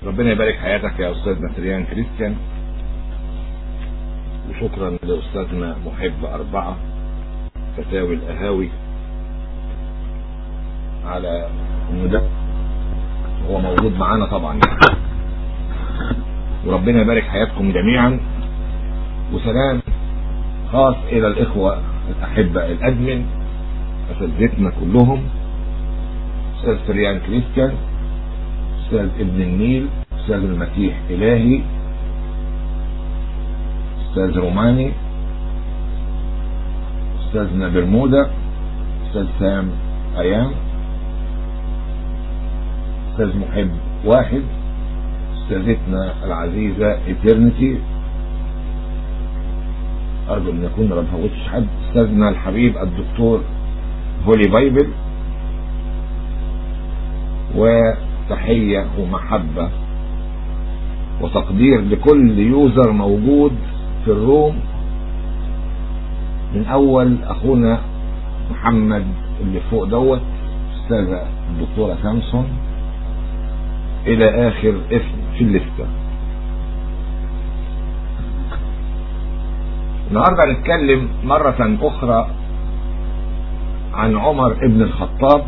ربنا يبارك حياتك يا أستاذنا تريان كريستيان وشكرا لأستاذنا محب أربعة فتاوي الأهاوي على إنه ده هو موجود معانا طبعا يعني وربنا يبارك حياتكم جميعا وسلام خاص إلى الإخوة الأحبة الأدمن أساتذتنا كلهم أستاذ فريان كريستيان أستاذ ابن النيل أستاذ المسيح إلهي أستاذ روماني أستاذنا برمودا أستاذ سام أيام أستاذ محب واحد أستاذتنا العزيزة إترنتي أرجو أن يكون ما بفوتش حد أستاذنا الحبيب الدكتور هولي بايبل وتحية ومحبة وتقدير لكل يوزر موجود في الروم من أول أخونا محمد اللي فوق دوت أستاذة الدكتورة سامسون إلى آخر اسم في الليستة النهاردة هنتكلم مرة أخرى عن عمر ابن الخطاب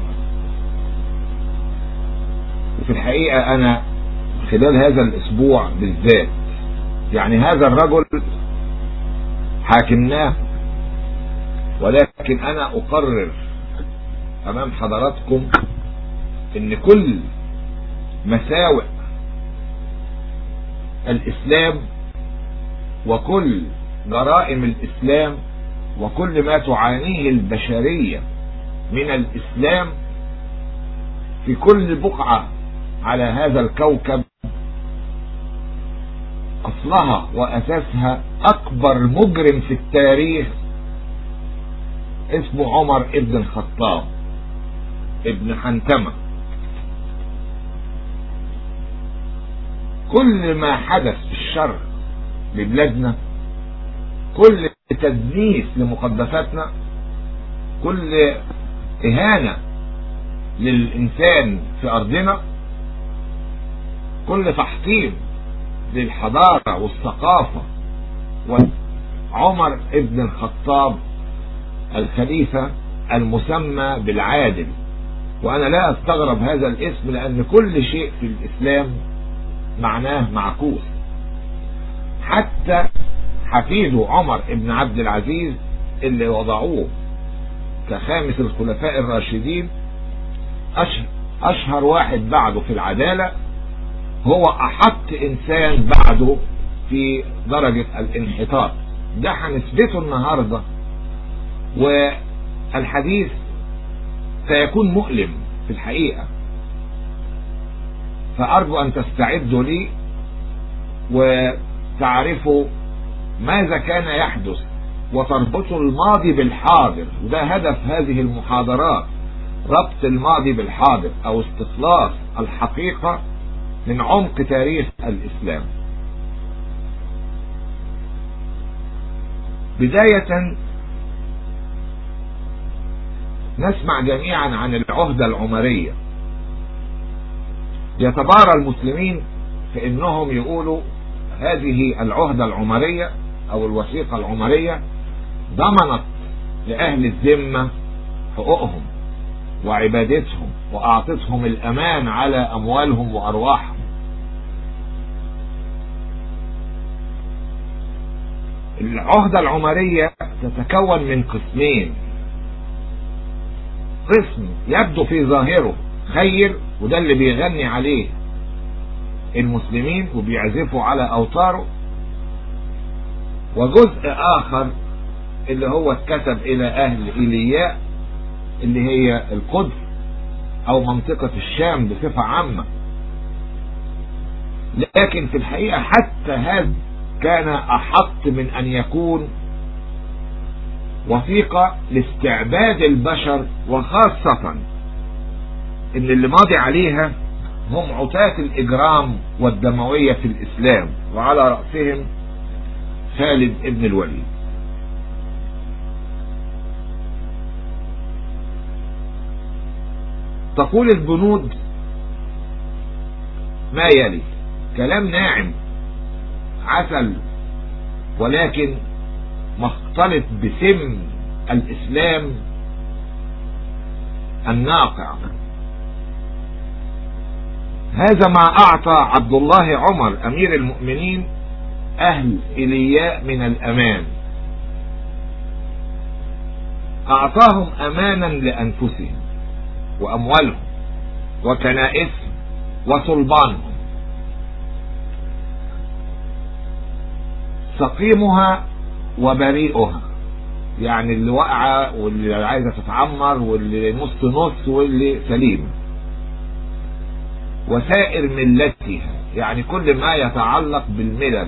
وفي الحقيقة أنا خلال هذا الأسبوع بالذات يعني هذا الرجل حاكمناه ولكن أنا أقرر أمام حضراتكم إن كل مساوئ الإسلام وكل جرائم الإسلام وكل ما تعانيه البشرية من الإسلام في كل بقعة على هذا الكوكب أصلها وأساسها أكبر مجرم في التاريخ اسمه عمر ابن الخطاب ابن حنتمة كل ما حدث في الشر لبلادنا كل تدنيس لمقدساتنا كل إهانة للإنسان في أرضنا كل تحطيم للحضارة والثقافة وعمر ابن الخطاب الخليفة المسمى بالعادل وأنا لا أستغرب هذا الاسم لأن كل شيء في الإسلام معناه معكوس حتى حفيده عمر ابن عبد العزيز اللي وضعوه كخامس الخلفاء الراشدين أشهر, أشهر واحد بعده في العدالة هو أحط إنسان بعده في درجة الانحطاط ده هنثبته النهاردة والحديث سيكون مؤلم في الحقيقة فأرجو أن تستعدوا لي وتعرفوا ماذا كان يحدث وتربطوا الماضي بالحاضر وده هدف هذه المحاضرات ربط الماضي بالحاضر او استخلاص الحقيقة من عمق تاريخ الاسلام بداية نسمع جميعا عن العهدة العمرية يتبارى المسلمين في انهم يقولوا هذه العهدة العمرية او الوثيقة العمرية ضمنت لأهل الذمة حقوقهم وعبادتهم وأعطتهم الأمان على أموالهم وأرواحهم العهدة العمرية تتكون من قسمين قسم يبدو في ظاهره خير وده اللي بيغني عليه المسلمين وبيعزفوا على أوتاره وجزء آخر اللي هو اتكتب إلى أهل إيلياء اللي هي القدس أو منطقة الشام بصفة عامة لكن في الحقيقة حتى هذا كان أحط من أن يكون وثيقة لاستعباد البشر وخاصة ان اللي ماضي عليها هم عتاة الإجرام والدموية في الإسلام وعلى رأسهم خالد ابن الوليد تقول البنود ما يلي كلام ناعم عسل ولكن مختلط بسم الإسلام الناقع هذا ما أعطى عبد الله عمر أمير المؤمنين أهل إلياء من الأمان أعطاهم أمانا لأنفسهم وأموالهم وكنائسهم وصلبانهم سقيمها وبريئها يعني اللي واقعة واللي عايزة تتعمر واللي نص نص واللي سليم وسائر ملتها يعني كل ما يتعلق بالملل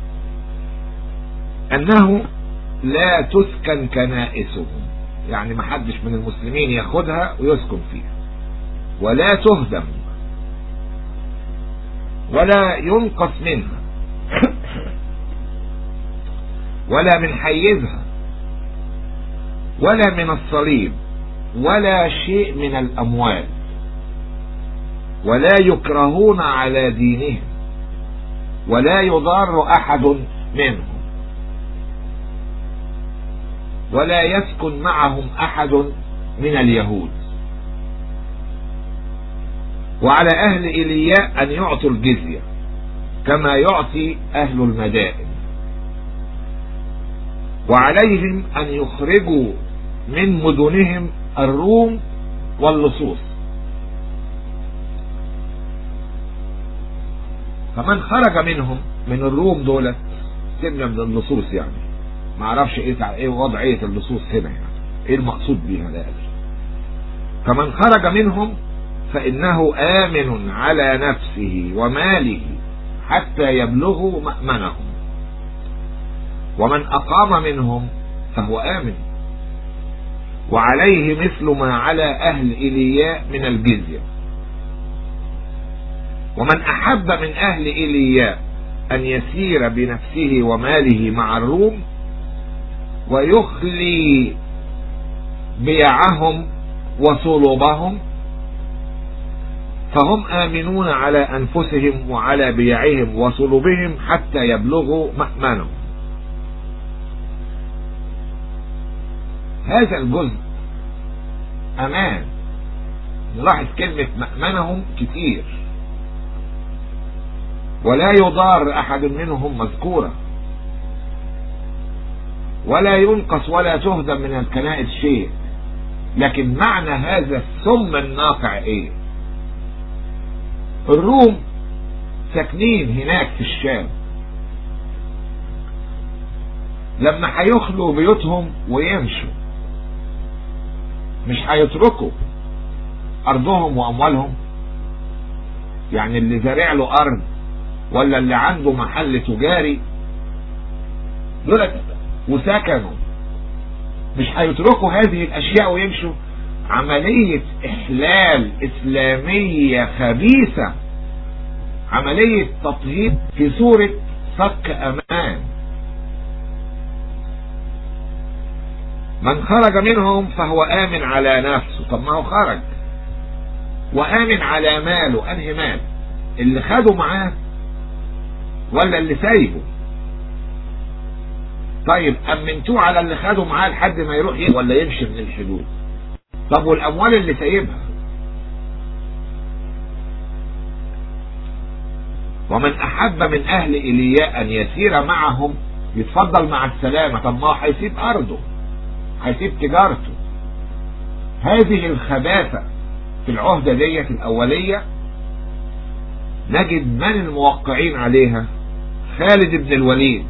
انه لا تسكن كنائسهم يعني ما حدش من المسلمين ياخدها ويسكن فيها ولا تهدم ولا ينقص منها ولا من حيزها ولا من الصليب ولا شيء من الأموال ولا يكرهون على دينهم ولا يضار أحد منهم ولا يسكن معهم أحد من اليهود وعلى أهل إلياء أن يعطوا الجزية كما يعطي أهل المدائن وعليهم أن يخرجوا من مدنهم الروم واللصوص فمن خرج منهم من الروم دولت سيبنا من اللصوص يعني ما اعرفش ايه ايه وضعيه اللصوص هنا يعني ايه المقصود بيها ده فمن خرج منهم فانه امن على نفسه وماله حتى يبلغوا مأمنهم ومن اقام منهم فهو امن وعليه مثل ما على اهل ايلياء من الجزيه ومن احب من اهل ايلياء ان يسير بنفسه وماله مع الروم ويخلي بيعهم وصلبهم فهم آمنون على أنفسهم وعلى بيعهم وصلبهم حتى يبلغوا مأمنهم هذا الجزء أمان نلاحظ كلمة مأمنهم كتير ولا يضار أحد منهم مذكورة ولا ينقص ولا تهدم من الكنائس شيء لكن معنى هذا السم الناقع ايه الروم ساكنين هناك في الشام لما هيخلوا بيوتهم ويمشوا مش هيتركوا ارضهم واموالهم يعني اللي زارع له ارض ولا اللي عنده محل تجاري دول وسكنوا مش هيتركوا هذه الاشياء ويمشوا عملية احلال اسلامية خبيثة عملية تطهير في صورة صك امان من خرج منهم فهو امن على نفسه طب ما هو خرج وامن على ماله انهي مال اللي خده معاه ولا اللي سايبه طيب امنتوه على اللي خده معاه لحد ما يروح ولا يمشي من الحدود طب والاموال اللي سايبها ومن احب من اهل ايلياء ان يسير معهم يتفضل مع السلامة طب ما هو هيسيب ارضه هيسيب تجارته هذه الخباثة في العهدة ديت الاولية نجد من الموقعين عليها خالد بن الوليد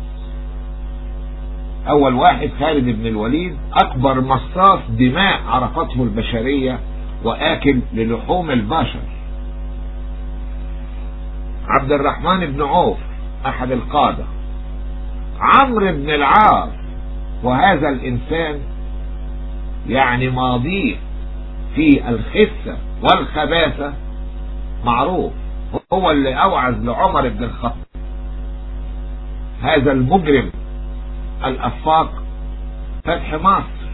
اول واحد خالد بن الوليد اكبر مصاص دماء عرفته البشرية واكل للحوم البشر عبد الرحمن بن عوف احد القادة عمرو بن العاص وهذا الانسان يعني ماضيه في الخسة والخباثة معروف هو اللي اوعز لعمر بن الخطاب هذا المجرم الافاق فتح مصر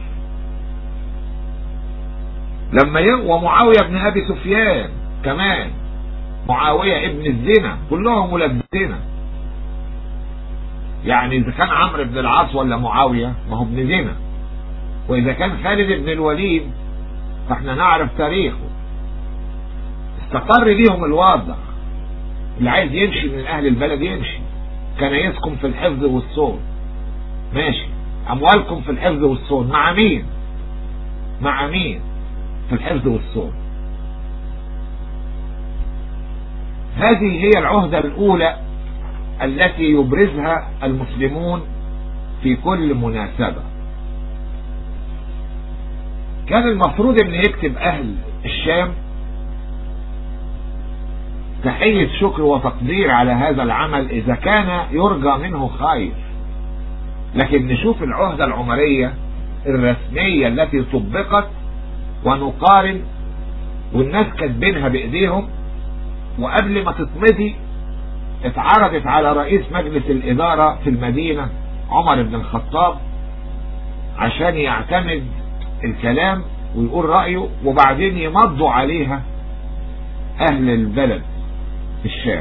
لما ي... ومعاوية بن ابي سفيان كمان معاوية ابن الزنا كلهم ولاد زنا يعني اذا كان عمرو بن العاص ولا معاوية ما هو ابن زنا واذا كان خالد بن الوليد فاحنا نعرف تاريخه استقر ليهم الوضع اللي عايز يمشي من اهل البلد يمشي كنايسكم في الحفظ والصون ماشي اموالكم في الحفظ والصون مع مين مع مين في الحفظ والصون هذه هي العهدة الاولى التي يبرزها المسلمون في كل مناسبة كان المفروض ان يكتب اهل الشام تحية شكر وتقدير على هذا العمل اذا كان يرجى منه خير لكن نشوف العهدة العمرية الرسمية التي طبقت ونقارن والناس كاتبينها بايديهم وقبل ما تتمضي اتعرضت على رئيس مجلس الادارة في المدينة عمر بن الخطاب عشان يعتمد الكلام ويقول رأيه وبعدين يمضوا عليها اهل البلد في الشام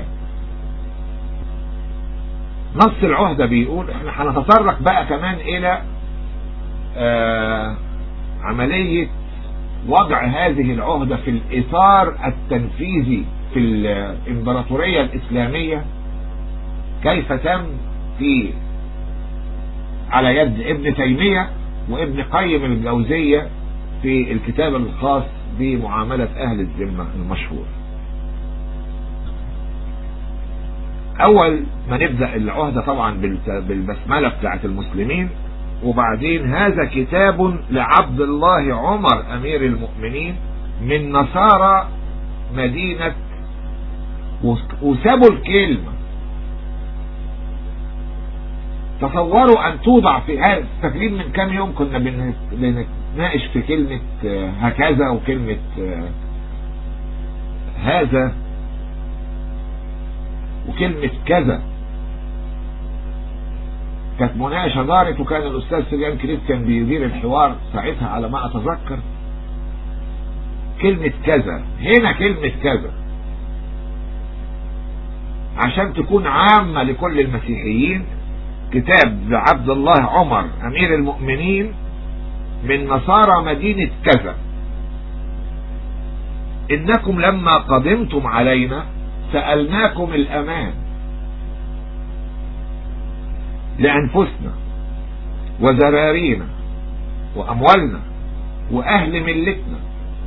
نص العهدة بيقول احنا هنتطرق بقى كمان الى آه عملية وضع هذه العهدة في الاطار التنفيذي في الامبراطورية الاسلامية كيف تم في على يد ابن تيمية وابن قيم الجوزية في الكتاب الخاص بمعاملة اهل الذمة المشهور اول ما نبدأ العهدة طبعا بالبسملة بتاعت المسلمين وبعدين هذا كتاب لعبد الله عمر امير المؤمنين من نصارى مدينة وسابوا الكلمة تصوروا ان توضع في هذا فاكرين من كام يوم كنا بنتناقش في كلمة هكذا وكلمة هذا وكلمة كذا كانت مناقشة دارت وكان الأستاذ سليان كريم كان بيدير الحوار ساعتها على ما أتذكر كلمة كذا هنا كلمة كذا عشان تكون عامة لكل المسيحيين كتاب لعبد الله عمر أمير المؤمنين من نصارى مدينة كذا إنكم لما قدمتم علينا سألناكم الأمان لأنفسنا وزرارينا وأموالنا وأهل ملتنا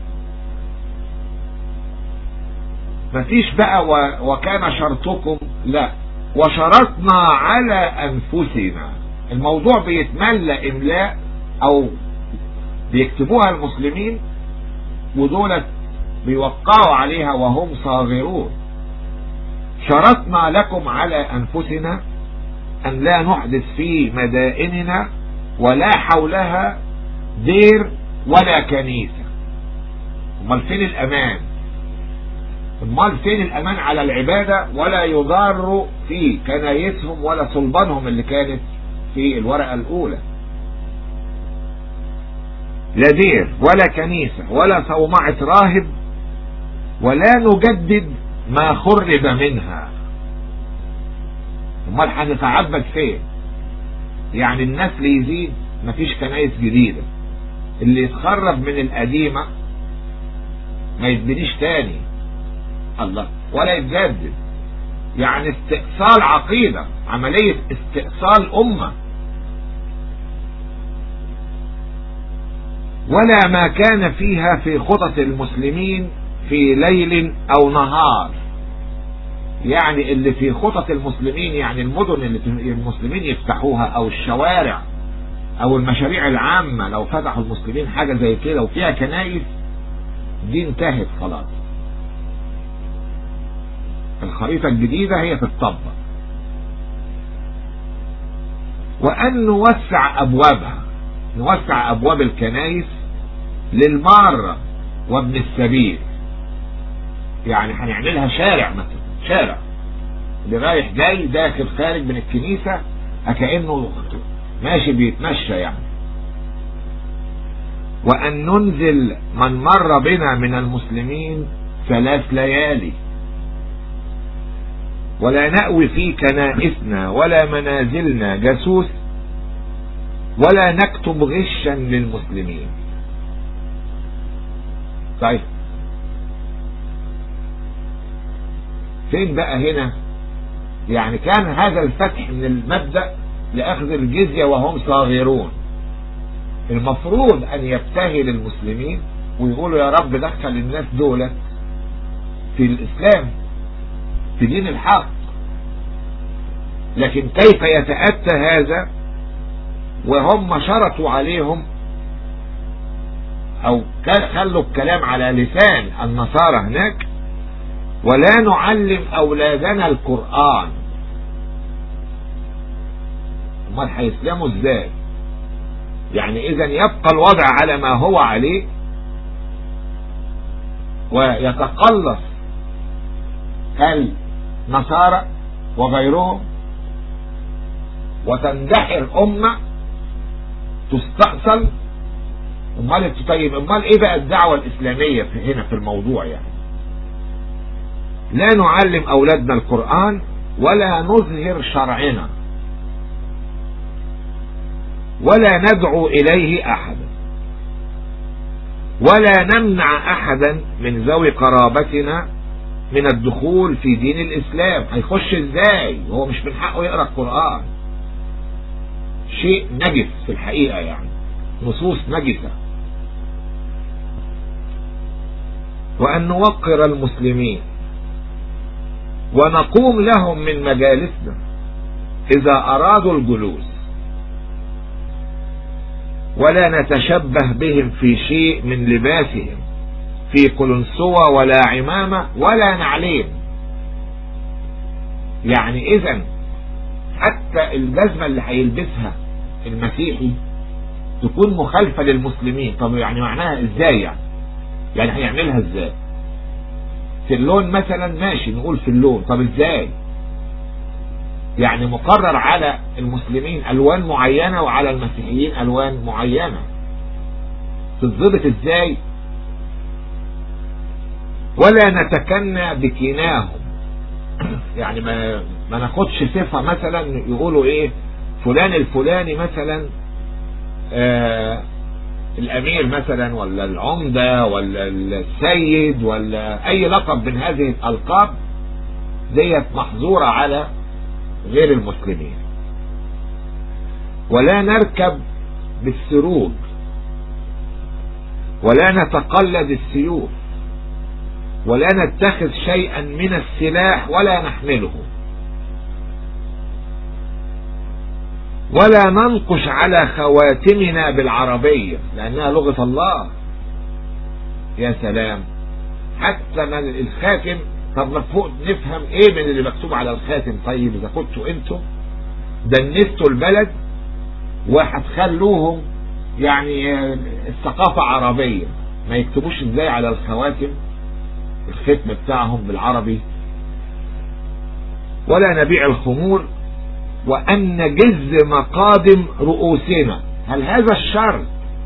مفيش بقى وكان شرطكم لا وشرطنا على أنفسنا الموضوع بيتملى إملاء أو بيكتبوها المسلمين ودولت بيوقعوا عليها وهم صاغرون شرطنا لكم على أنفسنا أن لا نحدث في مدائننا ولا حولها دير ولا كنيسة امال فين الأمان امال فين الأمان على العبادة ولا يضار في كنايسهم ولا صلبانهم اللي كانت في الورقة الأولى لا دير ولا كنيسة ولا صومعة راهب ولا نجدد ما خرب منها امال هنتعبد فين يعني النسل يزيد مفيش كنايس جديدة اللي يتخرب من القديمة ما يتبنيش تاني الله ولا يتجدد يعني استئصال عقيدة عملية استئصال أمة ولا ما كان فيها في خطط المسلمين في ليل أو نهار يعني اللي في خطط المسلمين يعني المدن اللي المسلمين يفتحوها او الشوارع او المشاريع العامة لو فتحوا المسلمين حاجة زي كده وفيها كنايس دي انتهت خلاص الخريطة الجديدة هي تتطبق وان نوسع ابوابها نوسع ابواب الكنايس للمارة وابن السبيل يعني هنعملها شارع مثلا شارع اللي رايح جاي داخل خارج من الكنيسة كأنه ماشي بيتمشى يعني وأن ننزل من مر بنا من المسلمين ثلاث ليالي ولا نأوي في كنائسنا ولا منازلنا جاسوس ولا نكتب غشا للمسلمين طيب فين بقى هنا يعني كان هذا الفتح من المبدأ لأخذ الجزية وهم صاغرون المفروض أن يبتهل المسلمين ويقولوا يا رب دخل الناس دولت في الإسلام في دين الحق لكن كيف يتأتى هذا وهم شرطوا عليهم او خلوا الكلام على لسان النصارى هناك ولا نعلم اولادنا القرآن امال هيسلموا ازاي يعني اذا يبقى الوضع على ما هو عليه ويتقلص النصارى وغيرهم وتندحر امه تستأصل امال طيب امال ايه بقى الدعوة الاسلامية في هنا في الموضوع يعني لا نعلم اولادنا القرآن ولا نظهر شرعنا ولا ندعو اليه احدا ولا نمنع احدا من ذوي قرابتنا من الدخول في دين الاسلام هيخش ازاي هو مش من حقه يقرأ القرآن شيء نجس في الحقيقة يعني نصوص نجسة وأن نوقر المسلمين ونقوم لهم من مجالسنا إذا أرادوا الجلوس ولا نتشبه بهم في شيء من لباسهم في قلنسوة ولا عمامة ولا نعلين يعني إذا حتى الجزمة اللي هيلبسها المسيحي تكون مخالفة للمسلمين طب يعني معناها ازاي يعني يعني هيعملها ازاي في اللون مثلا ماشي نقول في اللون طب ازاي يعني مقرر على المسلمين الوان معينة وعلى المسيحيين الوان معينة تتظبط ازاي ولا نتكنى بكناهم يعني ما ما ناخدش صفة مثلا يقولوا ايه فلان الفلاني مثلا آه الامير مثلا ولا العمدة ولا السيد ولا اي لقب من هذه الالقاب ديت محظورة على غير المسلمين ولا نركب بالسروج ولا نتقلد السيوف ولا نتخذ شيئا من السلاح ولا نحمله ولا ننقش على خواتمنا بالعربية لأنها لغة الله يا سلام حتى من الخاتم طب مفهوم نفهم ايه من اللي مكتوب على الخاتم طيب اذا كنتوا انتوا دنستوا البلد وهتخلوهم يعني الثقافة عربية ما يكتبوش ازاي على الخواتم الختم بتاعهم بالعربي ولا نبيع الخمور وأن نجز مقادم رؤوسنا هل هذا الشرط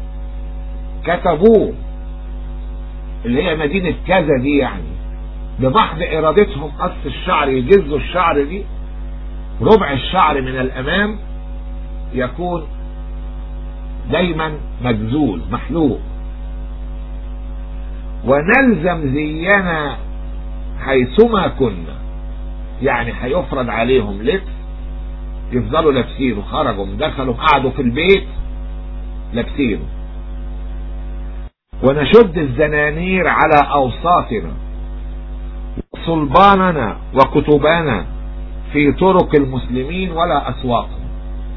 كتبوه اللي هي مدينة كذا دي يعني بمحض إرادتهم قص الشعر يجزوا الشعر دي ربع الشعر من الأمام يكون دايما مجزول محلوق ونلزم زينا حيثما كنا يعني هيفرض عليهم لبس يفضلوا لابسينه خرجوا دخلوا قعدوا في البيت لابسينه ونشد الزنانير على أوساطنا صلباننا وكتبنا في طرق المسلمين ولا أسواقهم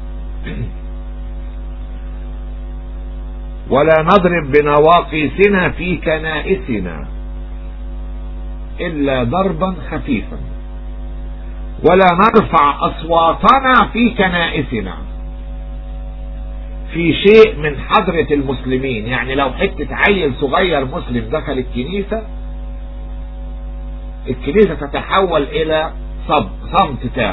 ولا نضرب بنواقيسنا في كنائسنا إلا ضربا خفيفا ولا نرفع أصواتنا في كنائسنا في شيء من حضرة المسلمين يعني لو حتة عيل صغير مسلم دخل الكنيسة الكنيسة تتحول إلى صب صمت تام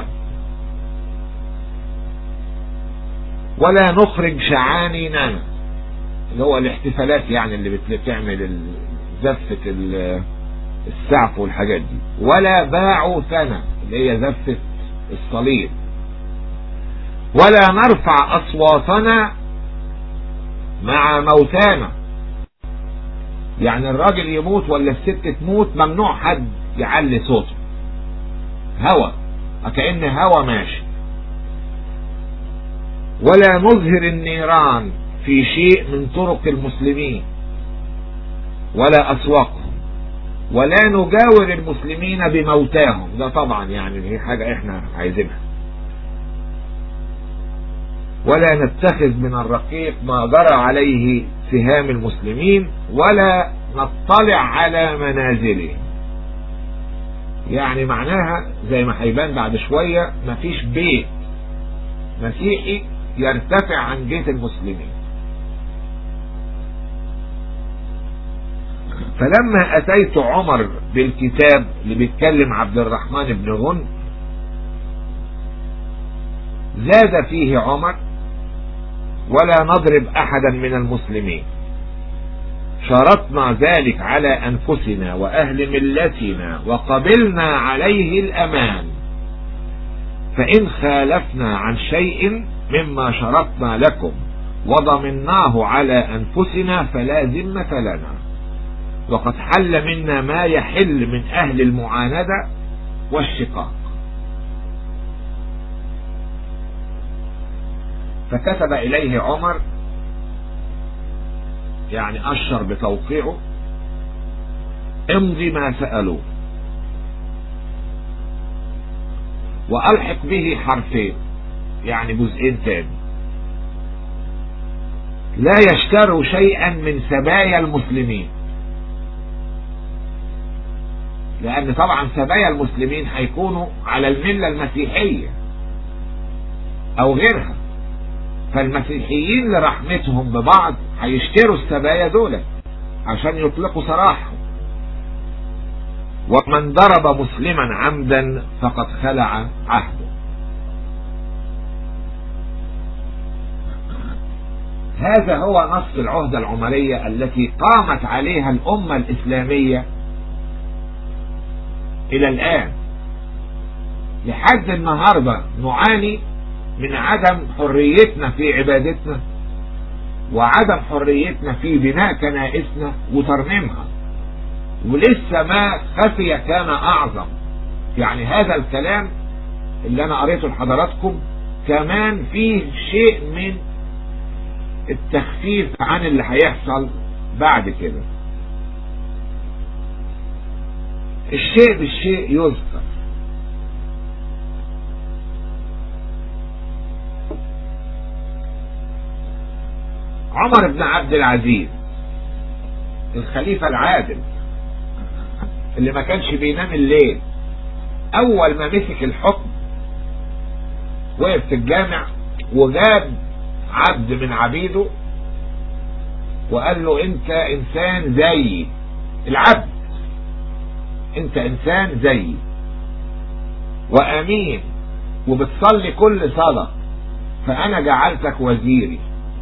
ولا نخرج شعاننا اللي هو الاحتفالات يعني اللي بتعمل زفة السعف والحاجات دي ولا باعوا ثنا اللي هي زفة الصليب ولا نرفع أصواتنا مع موتانا يعني الراجل يموت ولا الست تموت ممنوع حد يعلي صوته هوى كأن هوى ماشي ولا نظهر النيران في شيء من طرق المسلمين ولا أسواقهم ولا نجاور المسلمين بموتاهم ده طبعا يعني هي حاجة احنا عايزينها ولا نتخذ من الرقيق ما جرى عليه سهام المسلمين ولا نطلع على منازلهم يعني معناها زي ما هيبان بعد شوية مفيش بيت مسيحي يرتفع عن جيش المسلمين فلما أتيت عمر بالكتاب اللي بيتكلم عبد الرحمن بن غن زاد فيه عمر ولا نضرب أحدا من المسلمين شرطنا ذلك على أنفسنا وأهل ملتنا وقبلنا عليه الأمان فإن خالفنا عن شيء مما شرطنا لكم وضمناه على أنفسنا فلا ذمة لنا وقد حل منا ما يحل من أهل المعاندة والشقاق فكتب إليه عمر يعني أشر بتوقيعه امضي ما سألوه وألحق به حرفين يعني جزئين تاني لا يشتروا شيئا من سبايا المسلمين لأن طبعا سبايا المسلمين هيكونوا على الملة المسيحية أو غيرها فالمسيحيين لرحمتهم ببعض هيشتروا السبايا دول عشان يطلقوا سراحهم ومن ضرب مسلما عمدا فقد خلع عهده هذا هو نص العهدة العمرية التي قامت عليها الأمة الإسلامية إلى الآن لحد النهاردة نعاني من عدم حريتنا في عبادتنا وعدم حريتنا في بناء كنائسنا وترميمها ولسه ما خفي كان أعظم يعني هذا الكلام اللي أنا قريته لحضراتكم كمان فيه شيء من التخفيف عن اللي هيحصل بعد كده الشيء بالشيء يذكر عمر بن عبد العزيز الخليفة العادل اللي ما كانش بينام الليل اول ما مسك الحكم وقف في الجامع وجاب عبد من عبيده وقال له انت انسان زيي العبد انت انسان زيي وامين وبتصلي كل صلاة فانا جعلتك وزيري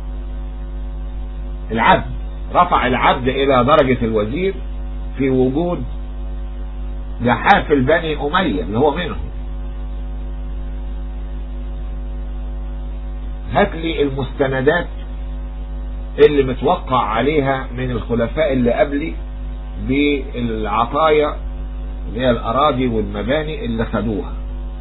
العبد رفع العبد الى درجة الوزير في وجود جحافل بني امية اللي هو منهم هات لي المستندات اللي متوقع عليها من الخلفاء اللي قبلي بالعطايا اللي هي الاراضي والمباني اللي خدوها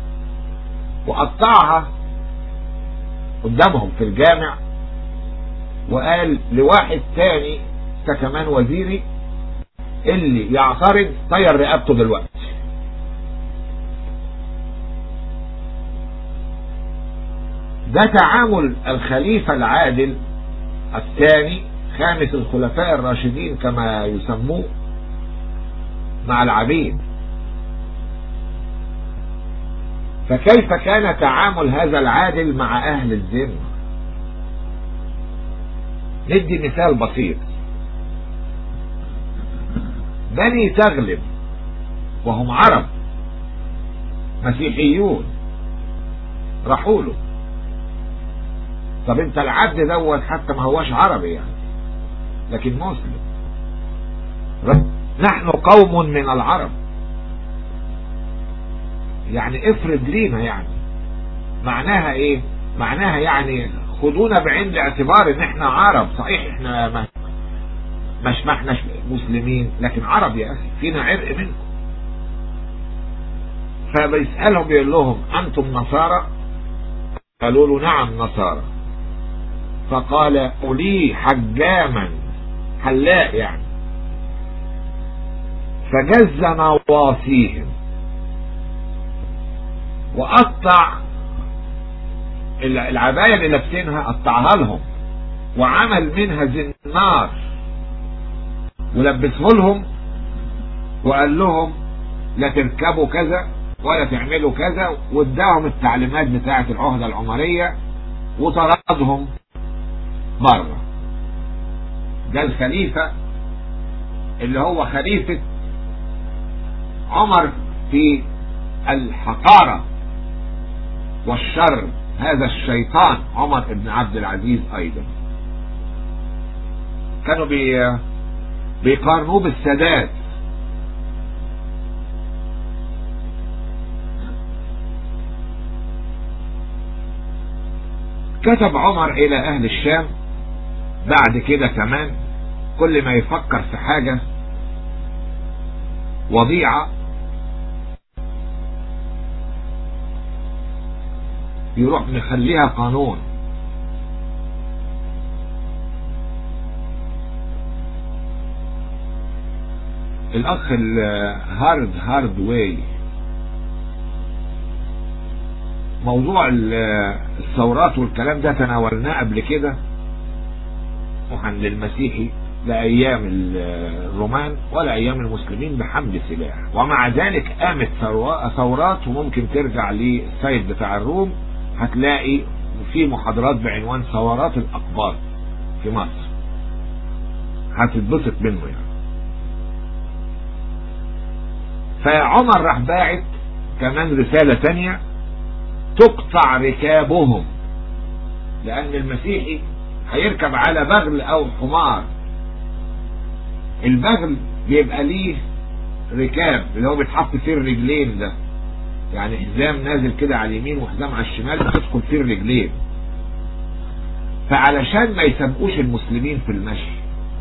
وقطعها قدامهم في الجامع وقال لواحد تاني كمان وزيري اللي يعترض طير رقبته دلوقتي ده تعامل الخليفة العادل الثاني خامس الخلفاء الراشدين كما يسموه مع العبيد فكيف كان تعامل هذا العادل مع أهل الذمة ندي مثال بسيط بني تغلب وهم عرب مسيحيون راحوا له طب انت العبد دوت حتى ما هواش عربي يعني لكن مسلم نحن قوم من العرب يعني افرض لينا يعني معناها ايه معناها يعني خدونا بعين الاعتبار ان احنا عرب صحيح احنا ما مش ما احناش مسلمين لكن عرب يا اخي فينا عرق منكم فبيسألهم بيقول لهم انتم نصارى قالوا له نعم نصارى فقال لي حجاما حلاق يعني فجز نواصيهم وقطع العباية اللي لابسينها قطعها لهم وعمل منها زنار ولبسه لهم وقال لهم لا تركبوا كذا ولا تعملوا كذا واداهم التعليمات بتاعة العهدة العمرية وطردهم بره ده الخليفة اللي هو خليفة عمر في الحقارة والشر هذا الشيطان عمر بن عبد العزيز ايضا كانوا بي بيقارنوه بالسادات كتب عمر الى اهل الشام بعد كده كمان كل ما يفكر في حاجة وضيعة يروح مخليها قانون الاخ الهارد هارد واي موضوع الثورات والكلام ده تناولناه قبل كده عن للمسيحي لا ايام الرومان ولا ايام المسلمين بحمل سلاح ومع ذلك قامت ثورات وممكن ترجع للسيد بتاع الروم هتلاقي في محاضرات بعنوان ثورات الاقباط في مصر هتتبسط منه يعني فعمر راح باعت كمان رسالة تانية تقطع ركابهم لان المسيحي هيركب على بغل او حمار البغل بيبقى ليه ركاب اللي هو بيتحط فيه الرجلين ده يعني حزام نازل كده على اليمين وحزام على الشمال بتدخل فيه الرجلين فعلشان ما يسبقوش المسلمين في المشي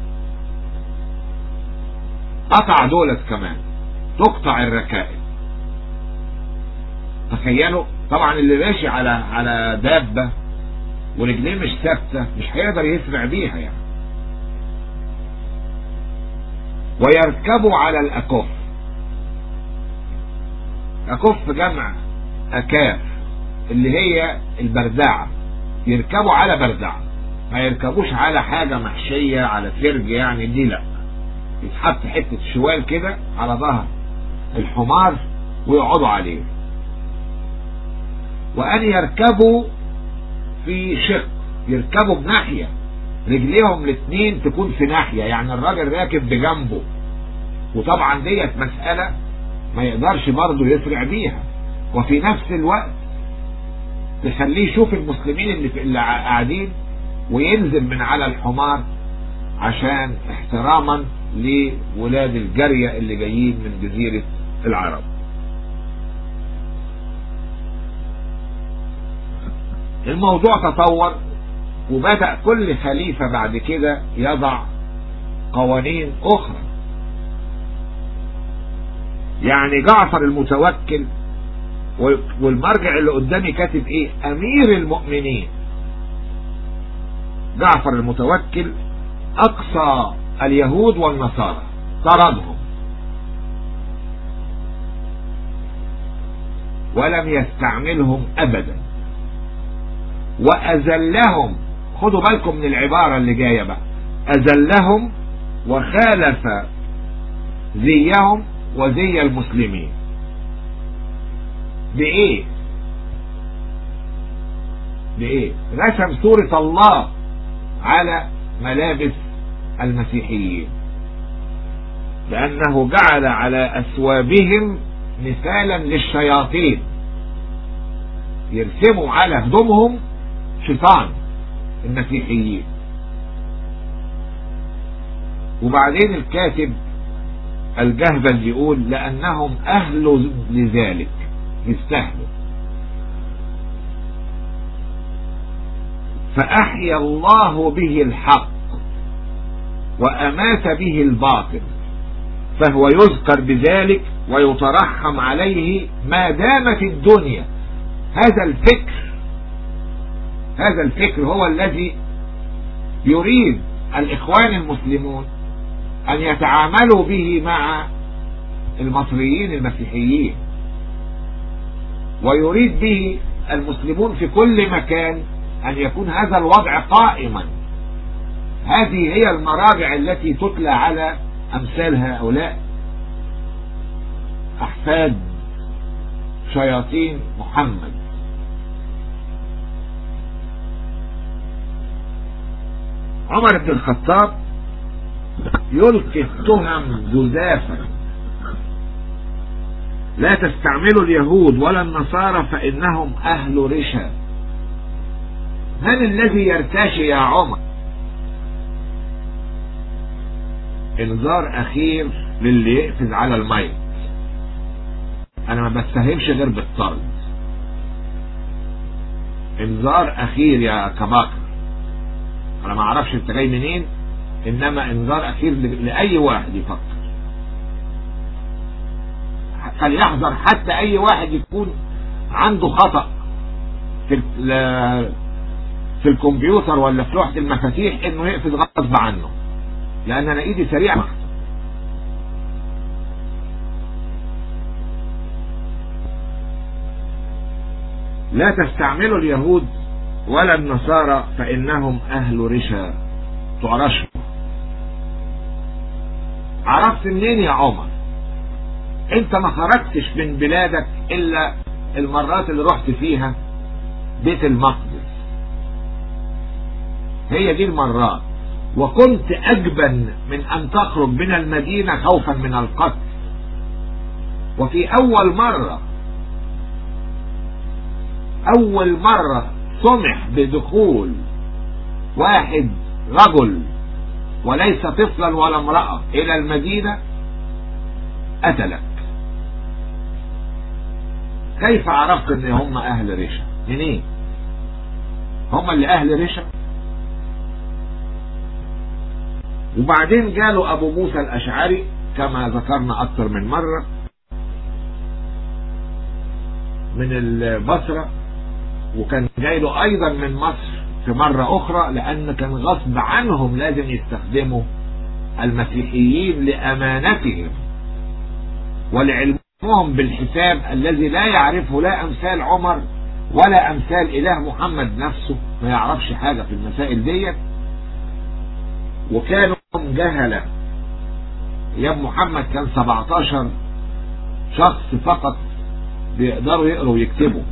قطع دولت كمان تقطع الركائب تخيلوا طبعا اللي ماشي على على دابه ورجليه مش ثابته مش هيقدر يسرع بيها يعني ويركبوا على الاكف اكف جمع اكاف اللي هي البردعه يركبوا على بردعه ما يركبوش على حاجه محشيه على فرج يعني دي لا يتحط حته شوال كده على ظهر الحمار ويقعدوا عليه وان يركبوا في شق يركبوا بناحية رجليهم الاثنين تكون في ناحية يعني الراجل راكب بجنبه وطبعا ديت مسألة ما يقدرش برضه يسرع بيها وفي نفس الوقت تخليه يشوف المسلمين اللي, في اللي قاعدين وينزل من على الحمار عشان احتراما لولاد الجارية اللي جايين من جزيرة العرب الموضوع تطور وبدأ كل خليفة بعد كده يضع قوانين أخرى يعني جعفر المتوكل والمرجع اللي قدامي كاتب ايه امير المؤمنين جعفر المتوكل اقصى اليهود والنصارى طردهم ولم يستعملهم ابدا واذلهم خدوا بالكم من العبارة اللي جاية بقى اذلهم وخالف زيهم وزي المسلمين بايه بايه رسم سورة الله على ملابس المسيحيين لانه جعل على اثوابهم مثالا للشياطين يرسموا على هدومهم شيطان المسيحيين وبعدين الكاتب الجهبل يقول لأنهم أهل لذلك يستهلوا فأحيا الله به الحق وأمات به الباطل فهو يذكر بذلك ويترحم عليه ما دامت الدنيا هذا الفكر هذا الفكر هو الذي يريد الإخوان المسلمون أن يتعاملوا به مع المصريين المسيحيين ويريد به المسلمون في كل مكان أن يكون هذا الوضع قائما هذه هي المراجع التي تتلى على أمثال هؤلاء أحفاد شياطين محمد عمر بن الخطاب يلقي التهم جزافا لا تستعملوا اليهود ولا النصارى فإنهم أهل رشا من الذي يرتشي يا عمر انذار اخير للي يقفز على الميت انا ما بتفهمش غير بالطرد انذار اخير يا كباكر انا ما اعرفش انت جاي منين انما انذار اخير لاي واحد يفكر فليحذر حتى اي واحد يكون عنده خطأ في في الكمبيوتر ولا في لوحة المفاتيح انه يقفز غصب عنه لان انا ايدي سريعة لا تستعملوا اليهود ولا النصارى فانهم اهل رشا تعرشوا عرفت منين يا عمر انت ما خرجتش من بلادك الا المرات اللي رحت فيها بيت المقدس هي دي المرات وكنت أجبن من أن تخرج من المدينة خوفا من القتل وفي أول مرة أول مرة سمح بدخول واحد رجل وليس طفلا ولا امرأة إلى المدينة قتلك كيف عرفت ان هم اهل رشا منين هم اللي اهل رشا وبعدين جاله ابو موسى الاشعري كما ذكرنا اكثر من مرة من البصرة وكان جاي له ايضا من مصر في مرة اخرى لان كان غصب عنهم لازم يستخدموا المسيحيين لامانتهم ولعلمهم بالحساب الذي لا يعرفه لا امثال عمر ولا امثال اله محمد نفسه ما يعرفش حاجة في المسائل ديت وكانوا جهلة ايام محمد كان 17 شخص فقط بيقدروا يقروا ويكتبوا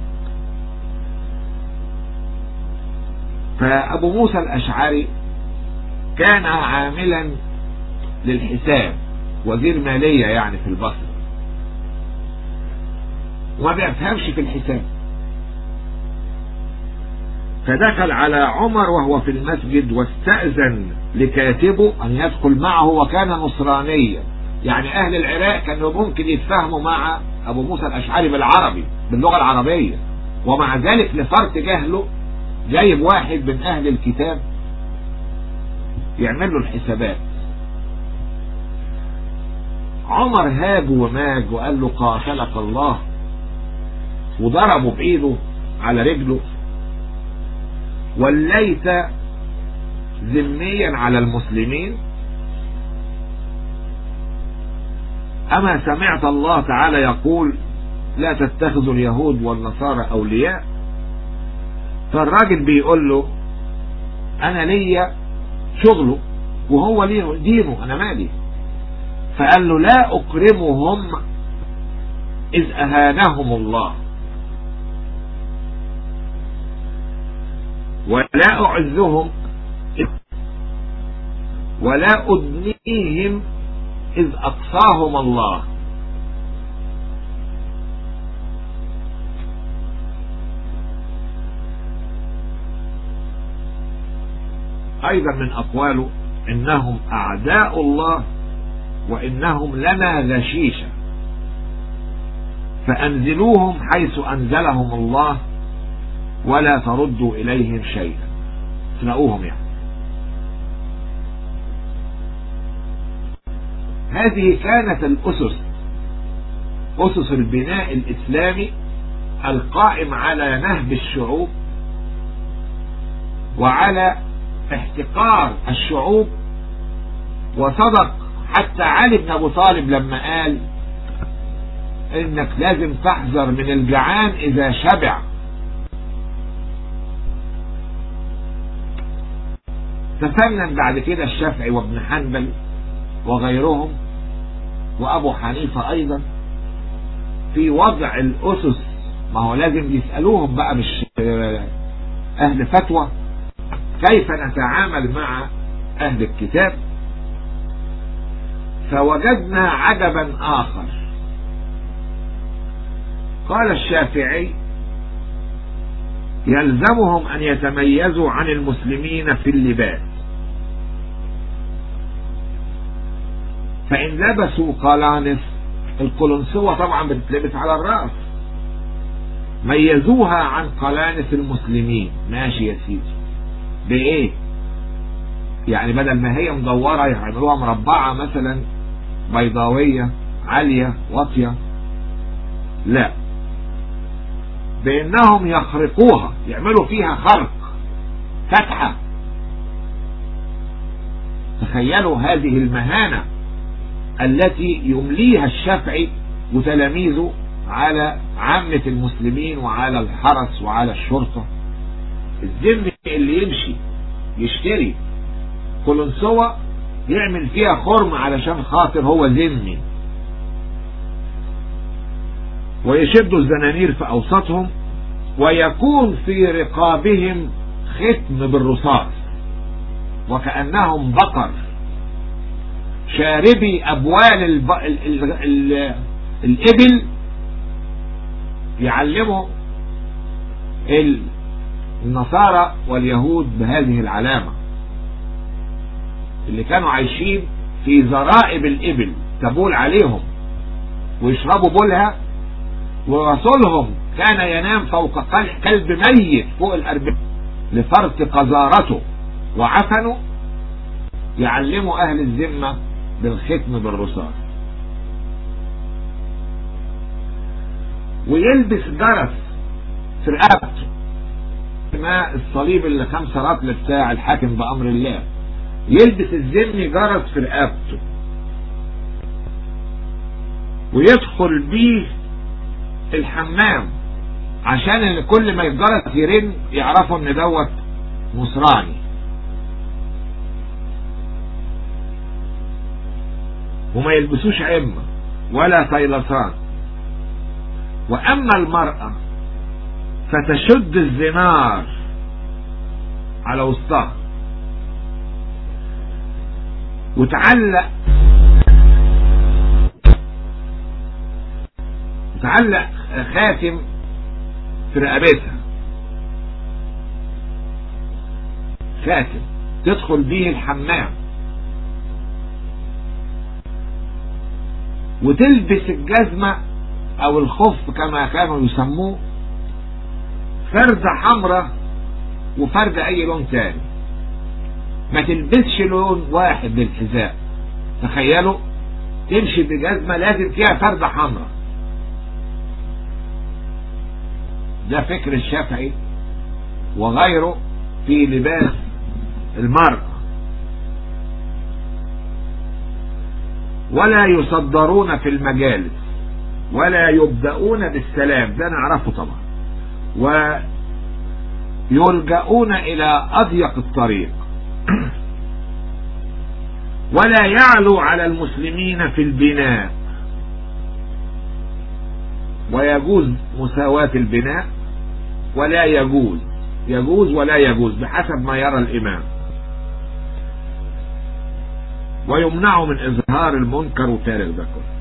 فابو موسى الاشعري كان عاملا للحساب وزير مالية يعني في البصرة وما بيفهمش في الحساب فدخل على عمر وهو في المسجد واستأذن لكاتبه أن يدخل معه وكان نصرانيا يعني أهل العراق كانوا ممكن يتفاهموا مع أبو موسى الأشعري بالعربي باللغة العربية ومع ذلك لفرط جهله جايب واحد من أهل الكتاب يعمل له الحسابات عمر هاج وماج وقال له قاتلك الله وضربه بإيده على رجله وليت ذميا على المسلمين أما سمعت الله تعالى يقول لا تتخذوا اليهود والنصارى أولياء فالراجل بيقول له أنا ليا شغله وهو ليه دينه أنا مالي فقال له لا أكرمهم إذ أهانهم الله ولا أعزهم ولا أدنيهم إذ أقصاهم الله أيضا من أقواله إنهم أعداء الله وإنهم لنا غشيشة فأنزلوهم حيث أنزلهم الله ولا تردوا إليهم شيئا تلاقوهم يعني هذه كانت الأسس أسس البناء الإسلامي القائم على نهب الشعوب وعلى احتقار الشعوب وصدق حتى علي بن ابو طالب لما قال انك لازم تحذر من الجعان اذا شبع تفنن بعد كده الشافعي وابن حنبل وغيرهم وابو حنيفة ايضا في وضع الاسس ما هو لازم يسألوهم بقى مش اهل فتوى كيف نتعامل مع اهل الكتاب فوجدنا عجبا اخر قال الشافعي يلزمهم ان يتميزوا عن المسلمين في اللباس فان لبسوا قلانس القلنسوة طبعا بتتلبس على الرأس ميزوها عن قلانس المسلمين ماشي يا سيدي بايه يعني بدل ما هي مدورة يعملوها مربعة مثلا بيضاوية عالية واطية لا بانهم يخرقوها يعملوا فيها خرق فتحة تخيلوا هذه المهانة التي يمليها الشافعي وتلاميذه على عامة المسلمين وعلى الحرس وعلى الشرطة الذم اللي يمشي يشتري قلنسوة يعمل فيها خرم علشان خاطر هو ذمي ويشدوا الزنانير في اوسطهم ويكون في رقابهم ختم بالرصاص وكأنهم بقر شاربي أبوال الب... ال... ال... ال... الإبل يعلموا النصارى واليهود بهذه العلامة اللي كانوا عايشين في زرائب الإبل تبول عليهم ويشربوا بولها ورسولهم كان ينام فوق كلب ميت فوق الأربعين لفرط قذارته وعفنه يعلموا أهل الذمة بالختم بالرصاص ويلبس جرس في رقبته ما الصليب اللي خمسة رطل بتاع الحاكم بأمر الله يلبس الذمي جرس في رقبته ويدخل بيه الحمام عشان كل ما الجرس يرن يعرفوا ان دوت نصراني وما يلبسوش عمة ولا طيلسان واما المرأة فتشد الزنار على وسطها وتعلق تعلق خاتم في رقبتها خاتم تدخل به الحمام وتلبس الجزمة او الخف كما كانوا يسموه فردة حمراء وفردة اي لون تاني ما تلبسش لون واحد للحذاء تخيلوا تمشي بجزمة لازم فيها فردة حمراء ده فكر الشافعي وغيره في لباس المرأة ولا يصدرون في المجالس ولا يبدأون بالسلام ده نعرفه طبعا ويلجؤون إلى أضيق الطريق ولا يعلو على المسلمين في البناء ويجوز مساواة البناء ولا يجوز يجوز ولا يجوز بحسب ما يرى الإمام ويمنع من إظهار المنكر وتارك ده كله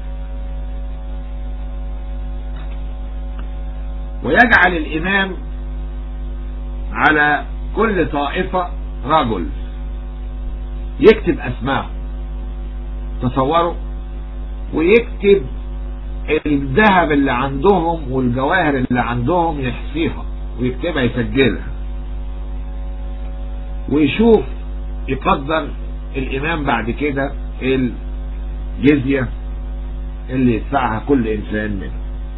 ويجعل الإمام على كل طائفة رجل يكتب أسماء تصوروا ويكتب الذهب اللي عندهم والجواهر اللي عندهم يحصيها ويكتبها يسجلها ويشوف يقدر الإمام بعد كده الجزية اللي يدفعها كل إنسان منه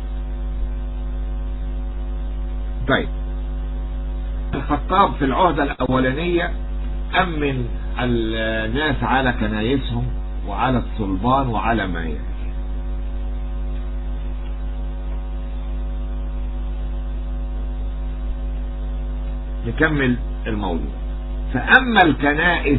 طيب الخطاب في العهدة الأولانية أمن الناس على كنايسهم وعلى الصلبان وعلى ما يلي نكمل الموضوع فأما الكنائس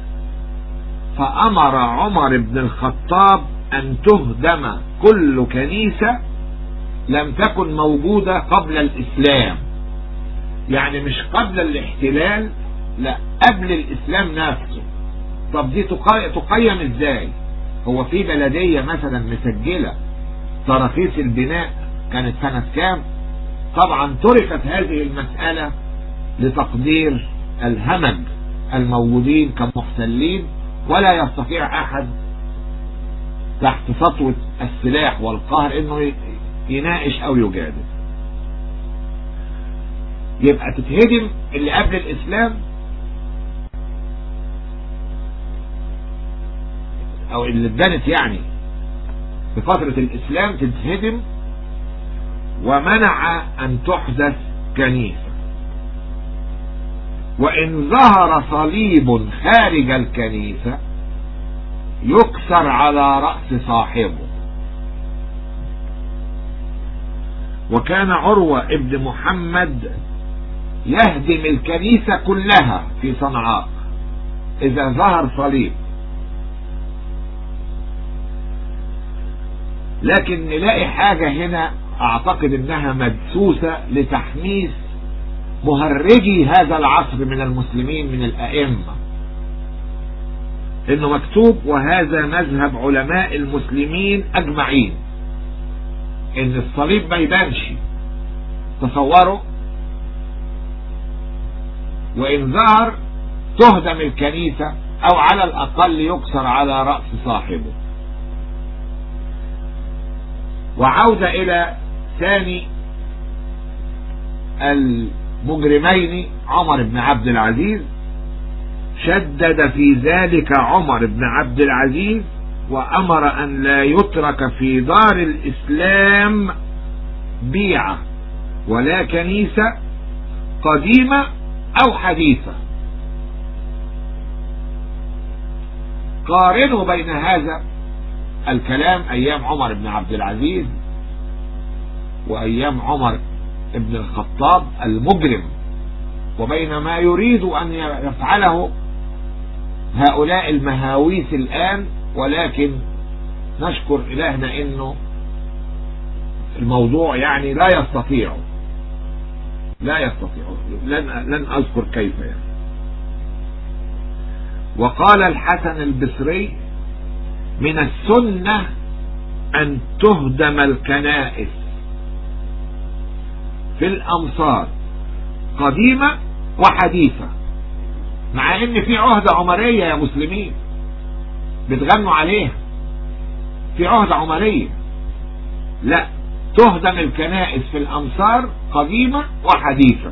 فأمر عمر بن الخطاب أن تهدم كل كنيسة لم تكن موجودة قبل الإسلام يعني مش قبل الاحتلال لا قبل الإسلام نفسه طب دي تقيم ازاي هو في بلدية مثلا مسجلة تراخيص البناء كانت سنة كام طبعا تركت هذه المسألة لتقدير الهمج الموجودين كمحتلين ولا يستطيع احد تحت سطوة السلاح والقهر انه يناقش او يجادل يبقى تتهدم اللي قبل الاسلام او اللي اتبنت يعني في فترة الاسلام تتهدم ومنع ان تحدث كنيسة وإن ظهر صليب خارج الكنيسة يكسر على رأس صاحبه وكان عروة ابن محمد يهدم الكنيسة كلها في صنعاء إذا ظهر صليب لكن نلاقي حاجة هنا أعتقد إنها مدسوسة لتحميس مهرجي هذا العصر من المسلمين من الأئمة انه مكتوب وهذا مذهب علماء المسلمين اجمعين ان الصليب ما يبانش تصوروا وان ظهر تهدم الكنيسة او على الاقل يكسر على رأس صاحبه وعودة الى ثاني مجرمين عمر بن عبد العزيز شدد في ذلك عمر بن عبد العزيز وأمر أن لا يترك في دار الإسلام بيعة ولا كنيسة قديمة أو حديثة قارنوا بين هذا الكلام أيام عمر بن عبد العزيز وأيام عمر ابن الخطاب المجرم وبين ما يريد أن يفعله هؤلاء المهاويس الآن ولكن نشكر إلهنا إنه الموضوع يعني لا يستطيع لا يستطيع لن, لن أذكر كيف يعني وقال الحسن البصري من السنة أن تهدم الكنائس في الأمصار قديمة وحديثة مع ان في عهدة عمرية يا مسلمين بتغنوا عليها في عهدة عمرية لا تهدم الكنائس في الأمصار قديمة وحديثة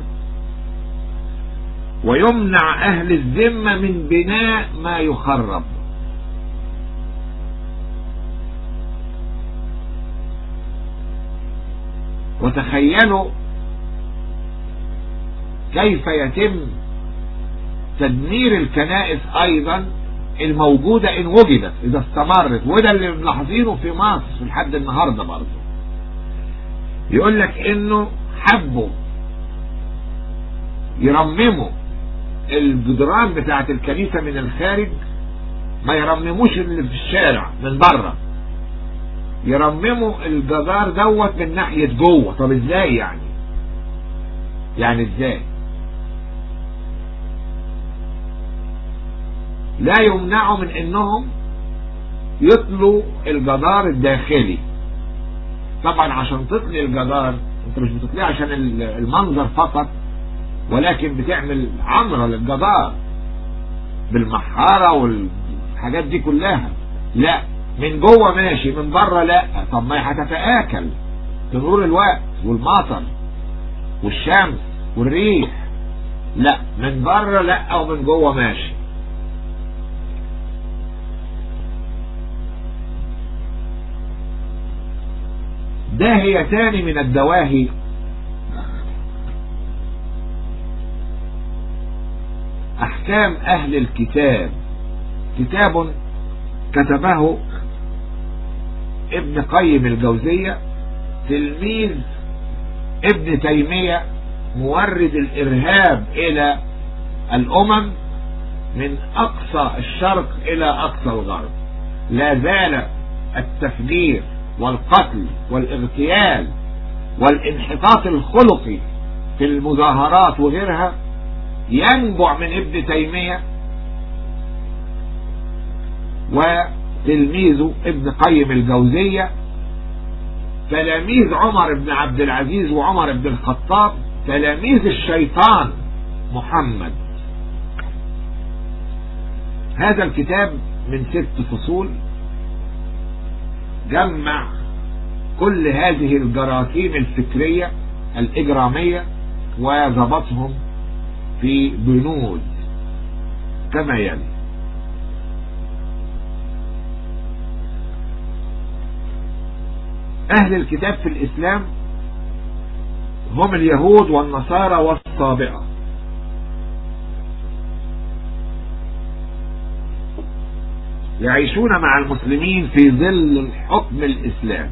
ويمنع أهل الذمة من بناء ما يخرب وتخيلوا كيف يتم تدمير الكنائس ايضا الموجودة ان وجدت اذا استمرت وده اللي ملاحظينه في مصر لحد النهاردة برضه يقول لك انه حبوا يرمموا الجدران بتاعت الكنيسة من الخارج ما يرمموش اللي في الشارع من بره يرمموا الجدار دوت من ناحية جوه طب ازاي يعني يعني ازاي لا يمنعوا من انهم يطلوا الجدار الداخلي طبعا عشان تطلي الجدار انت مش بتطليه عشان المنظر فقط ولكن بتعمل عمرة للجدار بالمحارة والحاجات دي كلها لا من جوه ماشي من بره لا طب ما هتتآكل تمرور الوقت والمطر والشمس والريح لا من بره لا ومن جوه ماشي داهيتان من الدواهي احكام اهل الكتاب كتاب كتبه ابن قيم الجوزية تلميذ ابن تيمية مورد الارهاب الى الامم من اقصى الشرق الى اقصى الغرب لا زال التفجير والقتل والاغتيال والانحطاط الخلقي في المظاهرات وغيرها ينبع من ابن تيمية وتلميذه ابن قيم الجوزية تلاميذ عمر بن عبد العزيز وعمر بن الخطاب تلاميذ الشيطان محمد هذا الكتاب من ست فصول جمع كل هذه الجراثيم الفكرية الإجرامية وضبطهم في بنود كما يلي أهل الكتاب في الإسلام هم اليهود والنصارى والصابئة يعيشون مع المسلمين في ظل الحكم الإسلامي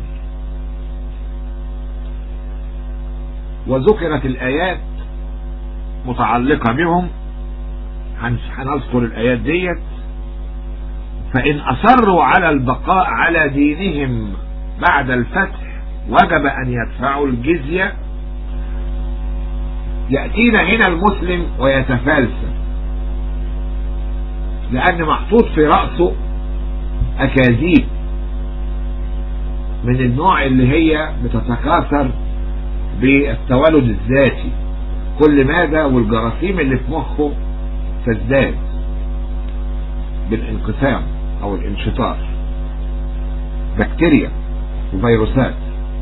وذكرت الآيات متعلقة بهم هنذكر الآيات ديت فإن أصروا على البقاء على دينهم بعد الفتح وجب أن يدفعوا الجزية يأتينا هنا المسلم ويتفلسف لأن محطوط في رأسه أكاذيب من النوع اللي هي بتتكاثر بالتولد الذاتي كل ماذا والجراثيم اللي في مخه تزداد بالانقسام او الانشطار بكتيريا وفيروسات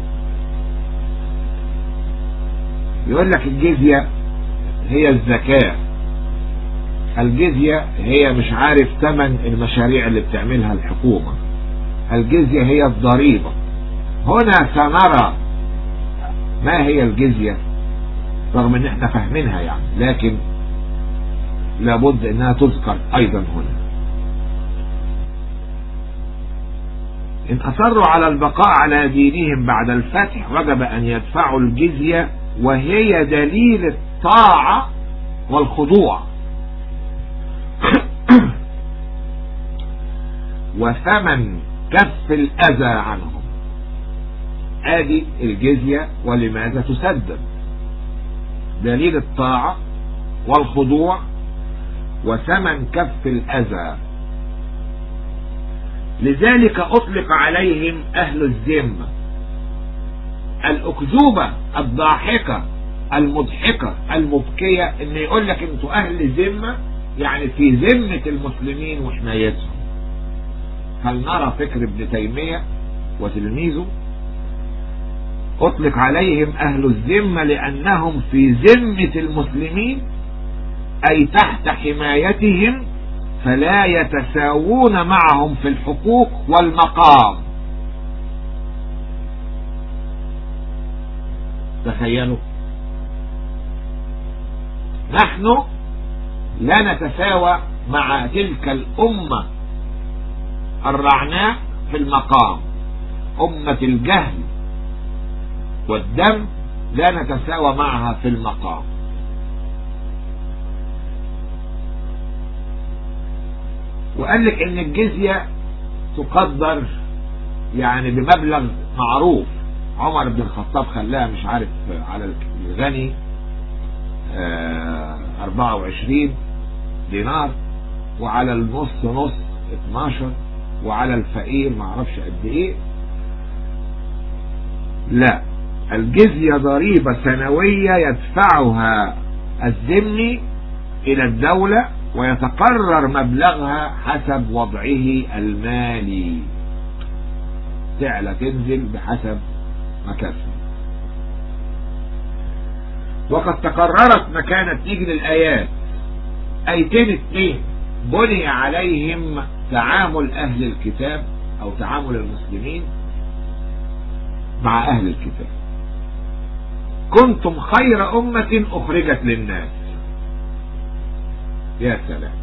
يقول لك الجزية هي الزكاة الجزية هي مش عارف ثمن المشاريع اللي بتعملها الحكومة الجزية هي الضريبة هنا سنرى ما هي الجزية رغم ان احنا فاهمينها يعني لكن لابد انها تذكر ايضا هنا ان اصروا على البقاء على دينهم بعد الفتح وجب ان يدفعوا الجزية وهي دليل الطاعة والخضوع وثمن كف الاذى عنهم ادي الجزية ولماذا تسدد دليل الطاعة والخضوع وثمن كف الأذى لذلك أطلق عليهم أهل الذمة الأكذوبة الضاحكة المضحكة المبكية إن يقول لك أنتوا أهل ذمة يعني في ذمة المسلمين وحمايتهم فلنرى فكر ابن تيمية وتلميذه أطلق عليهم أهل الذمة لأنهم في ذمة المسلمين أي تحت حمايتهم فلا يتساوون معهم في الحقوق والمقام تخيلوا نحن لا نتساوى مع تلك الأمة الرعناء في المقام أمة الجهل والدم لا نتساوى معها في المقام وقال لك ان الجزية تقدر يعني بمبلغ معروف عمر بن الخطاب خلاها مش عارف على الغني اه 24 دينار وعلى النص نص 12 وعلى الفقير معرفش قد ايه لا الجزية ضريبة سنوية يدفعها الذمي إلى الدولة ويتقرر مبلغها حسب وضعه المالي تعلى تنزل بحسب مكاسبه وقد تقررت مكانة نيجي للآيات آيتين اتنين بني عليهم تعامل أهل الكتاب أو تعامل المسلمين مع أهل الكتاب كنتم خير أمة أخرجت للناس يا سلام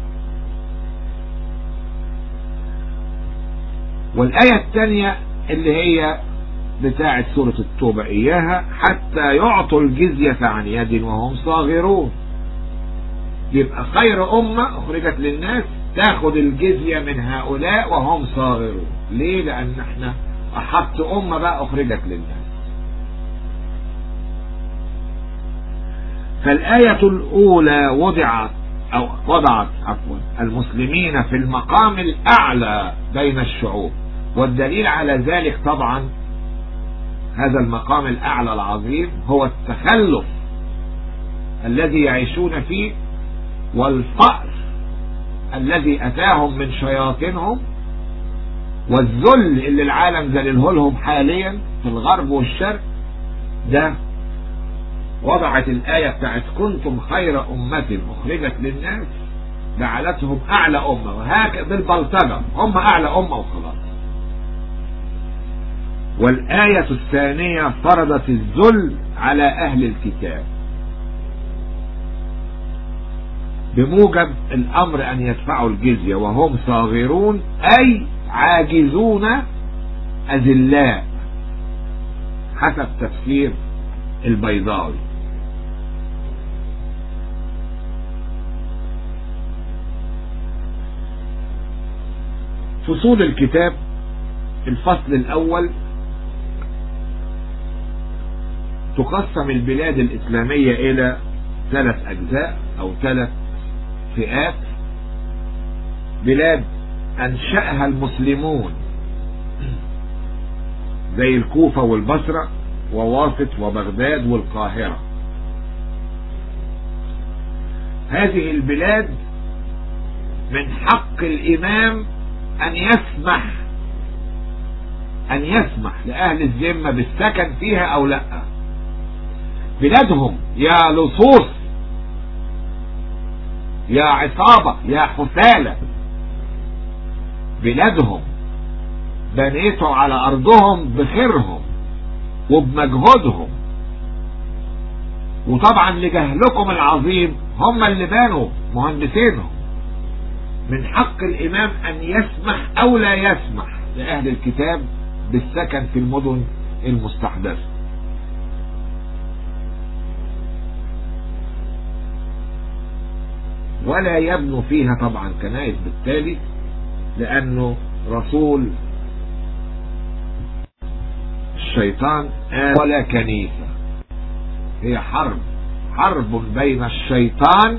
والآية الثانية اللي هي بتاعة سورة التوبة إياها حتى يعطوا الجزية عن يد وهم صاغرون يبقى خير أمة أخرجت للناس تاخد الجزية من هؤلاء وهم صاغرون ليه لأن احنا أحط أمة بقى أخرجت للناس فالآية الأولى وضعت أو وضعت عفوا المسلمين في المقام الأعلى بين الشعوب والدليل على ذلك طبعا هذا المقام الأعلى العظيم هو التخلف الذي يعيشون فيه والفقر الذي أتاهم من شياطينهم والذل اللي العالم ذلله لهم حاليا في الغرب والشرق ده وضعت الآية بتاعت كنتم خير أمة أخرجت للناس جعلتهم أعلى أمة وهكذا بالبلطجة هم أعلى أمة وخلاص والآية الثانية فرضت الذل على أهل الكتاب بموجب الأمر أن يدفعوا الجزية وهم صاغرون أي عاجزون أذلاء حسب تفسير البيضاوي فصول الكتاب الفصل الأول تقسم البلاد الإسلامية إلى ثلاث أجزاء أو ثلاث فئات بلاد أنشأها المسلمون زي الكوفة والبصرة وواسط وبغداد والقاهرة هذه البلاد من حق الإمام أن يسمح أن يسمح لأهل الذمة بالسكن فيها أو لا بلادهم يا لصوص يا عصابة يا حثالة بلادهم بنيتوا على أرضهم بخيرهم وبمجهودهم وطبعا لجهلكم العظيم هم اللي بانوا مهندسينهم من حق الإمام أن يسمح أو لا يسمح لأهل الكتاب بالسكن في المدن المستحدثة ولا يبنوا فيها طبعا كنائس بالتالي لأنه رسول الشيطان قال ولا كنيسة هي حرب حرب بين الشيطان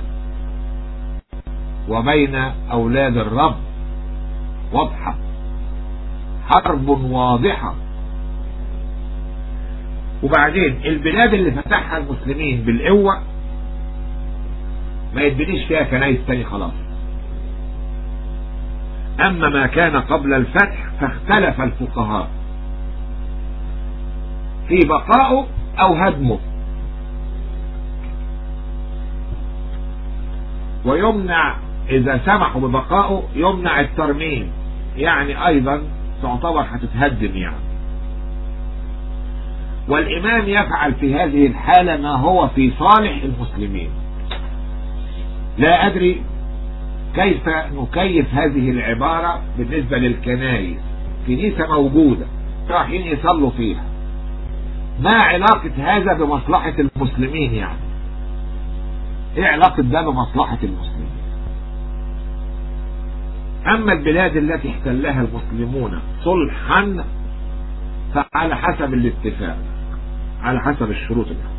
وبين أولاد الرب واضحة حرب واضحة وبعدين البلاد اللي فتحها المسلمين بالقوة ما يتبنيش فيها كنايس تاني خلاص أما ما كان قبل الفتح فاختلف الفقهاء في بقائه أو هدمه ويمنع إذا سمحوا ببقائه يمنع الترميم يعني أيضا تعتبر هتتهدم يعني والإمام يفعل في هذه الحالة ما هو في صالح المسلمين لا أدري كيف نكيف هذه العبارة بالنسبة للكنائس كنيسة موجودة رايحين يصلوا فيها ما علاقة هذا بمصلحة المسلمين يعني ايه علاقة ده بمصلحة المسلمين اما البلاد التي احتلها المسلمون صلحا فعلى حسب الاتفاق على حسب الشروط الحق.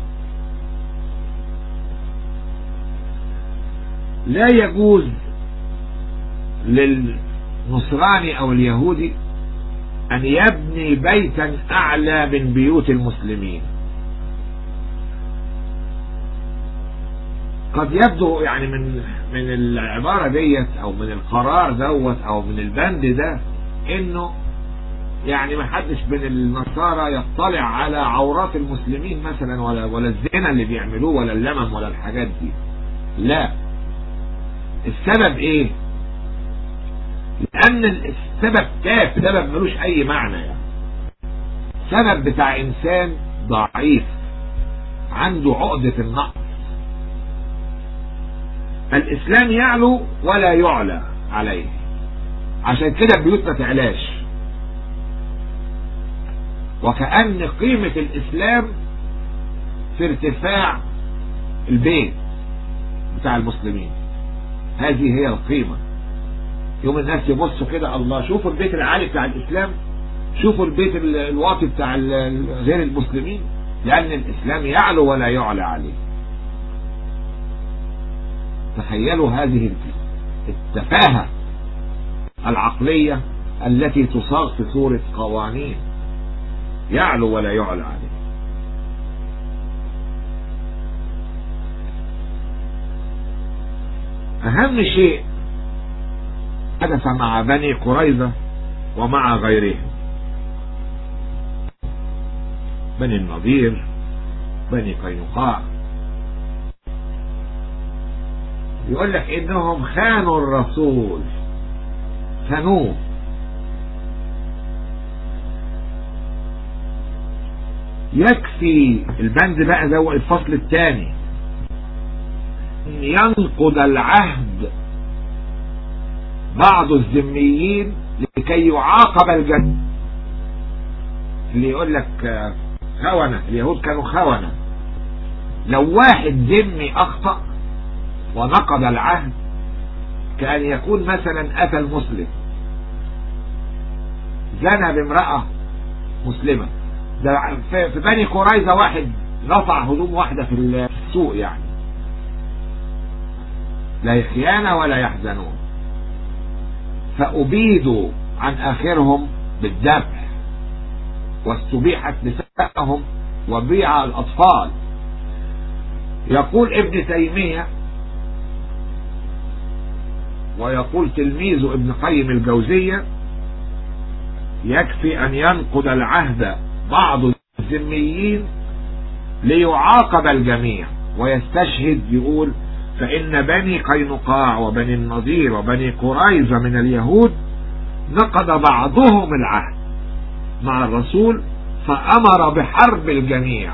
لا يجوز للنصراني او اليهودي ان يبني بيتا اعلى من بيوت المسلمين قد يبدو يعني من من العبارة ديت او من القرار دوت او من البند ده انه يعني ما حدش من النصارى يطلع على عورات المسلمين مثلا ولا ولا الزنا اللي بيعملوه ولا اللمم ولا الحاجات دي لا السبب ايه لان السبب تاف سبب ملوش اي معنى يعني سبب بتاع انسان ضعيف عنده عقدة النقص الاسلام يعلو ولا يعلى عليه عشان كده البيوت ما تعلاش وكأن قيمة الاسلام في ارتفاع البيت بتاع المسلمين هذه هي القيمة يوم الناس يبصوا كده الله شوفوا البيت العالي بتاع الاسلام شوفوا البيت الواطي بتاع غير المسلمين لان الاسلام يعلو ولا يعلى عليه تخيلوا هذه التفاهة العقلية التي تصاغ في صورة قوانين يعلو ولا يعلى عليه اهم شيء حدث مع بني قريظة ومع غيرهم بني النضير بني قينقاع يقول لك انهم خانوا الرسول خانوه يكفي البند بقى ده الفصل الثاني ينقض العهد بعض الذميين لكي يعاقب الجد اللي يقول لك خونة اليهود كانوا خونة لو واحد ذمي اخطأ ونقض العهد كأن يكون مثلا أتى المسلم زنى بامرأة مسلمة ده في بني قريظة واحد رفع هدوم واحدة في السوق يعني لا يخيان ولا يحزنون فأبيدوا عن آخرهم بالذبح واستبيحت نساءهم وبيع الأطفال يقول ابن تيمية ويقول تلميذه ابن قيم الجوزية يكفي أن ينقض العهد بعض الذميين ليعاقب الجميع ويستشهد يقول فإن بني قينقاع وبني النضير وبني قريظة من اليهود نقض بعضهم العهد مع الرسول فأمر بحرب الجميع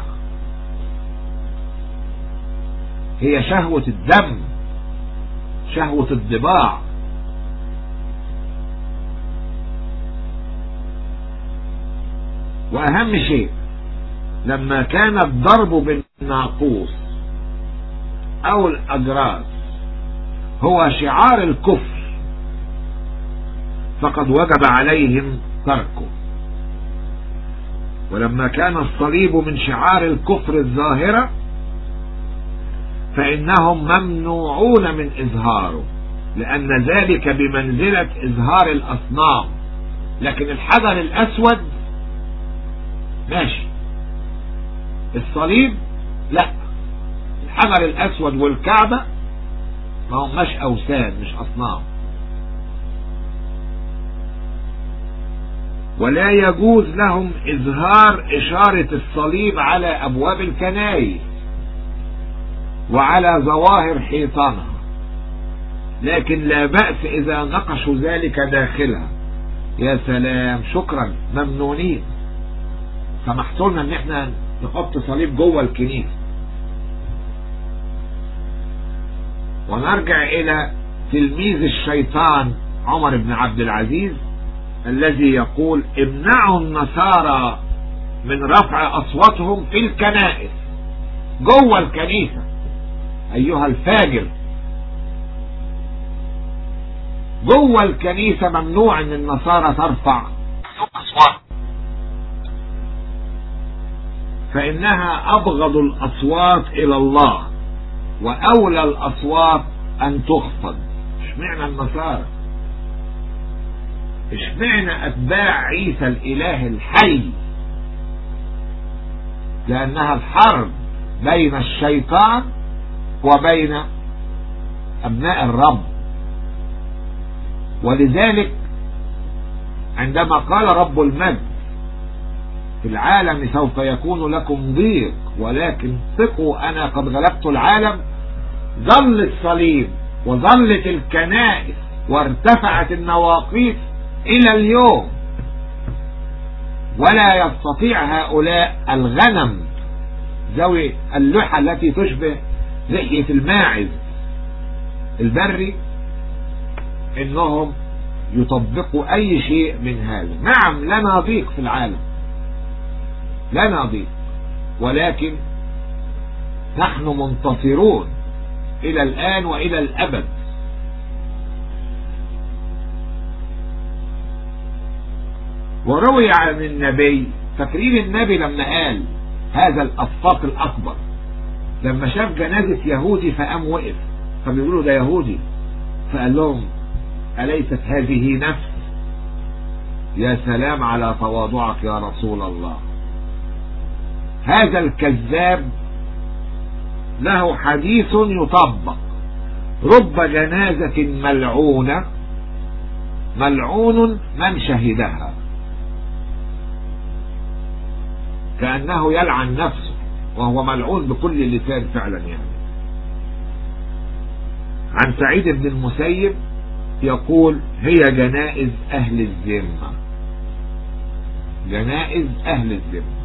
هي شهوة الدم شهوة الضباع وأهم شيء لما كان الضرب بالناقوس أو الأجراس هو شعار الكفر فقد وجب عليهم تركه ولما كان الصليب من شعار الكفر الظاهرة فإنهم ممنوعون من إظهاره لأن ذلك بمنزلة إظهار الأصنام لكن الحجر الأسود ماشي الصليب لا الحجر الأسود والكعبة ما هماش أوثان مش أصنام ولا يجوز لهم إظهار إشارة الصليب على أبواب الكنائس وعلى ظواهر حيطانها لكن لا بأس إذا نقشوا ذلك داخلها يا سلام شكرا ممنونين سمحتوا لنا ان احنا نحط صليب جوه الكنيسة ونرجع الى تلميذ الشيطان عمر بن عبد العزيز الذي يقول امنعوا النصارى من رفع اصواتهم في الكنائس جوه الكنيسة ايها الفاجر جوه الكنيسة ممنوع ان النصارى ترفع اصوات فانها ابغض الاصوات الى الله واولى الاصوات ان تخفض اشمعنى النصارى اشمعنى اتباع عيسى الاله الحي لانها الحرب بين الشيطان وبين ابناء الرب ولذلك عندما قال رب المجد في العالم سوف يكون لكم ضيق ولكن ثقوا أنا قد غلبت العالم ظل الصليب وظلت الكنائس وارتفعت النواقيس إلى اليوم ولا يستطيع هؤلاء الغنم ذوي اللحى التي تشبه لحية الماعز البري انهم يطبقوا اي شيء من هذا نعم لنا ضيق في العالم لنا ضيق ولكن نحن منتصرون الى الان والى الابد وروي عن النبي فاكرين النبي لما قال هذا الافاق الاكبر لما شاف جنازة يهودي فقام وقف فبيقولوا ده يهودي فقال لهم أليست هذه نفس يا سلام على تواضعك يا رسول الله هذا الكذاب له حديث يطبق رب جنازة ملعونة ملعون من شهدها كأنه يلعن نفسه وهو ملعون بكل لسان فعلا يعني عن سعيد بن المسيب يقول هي جنائز أهل الذمة جنائز أهل الذمة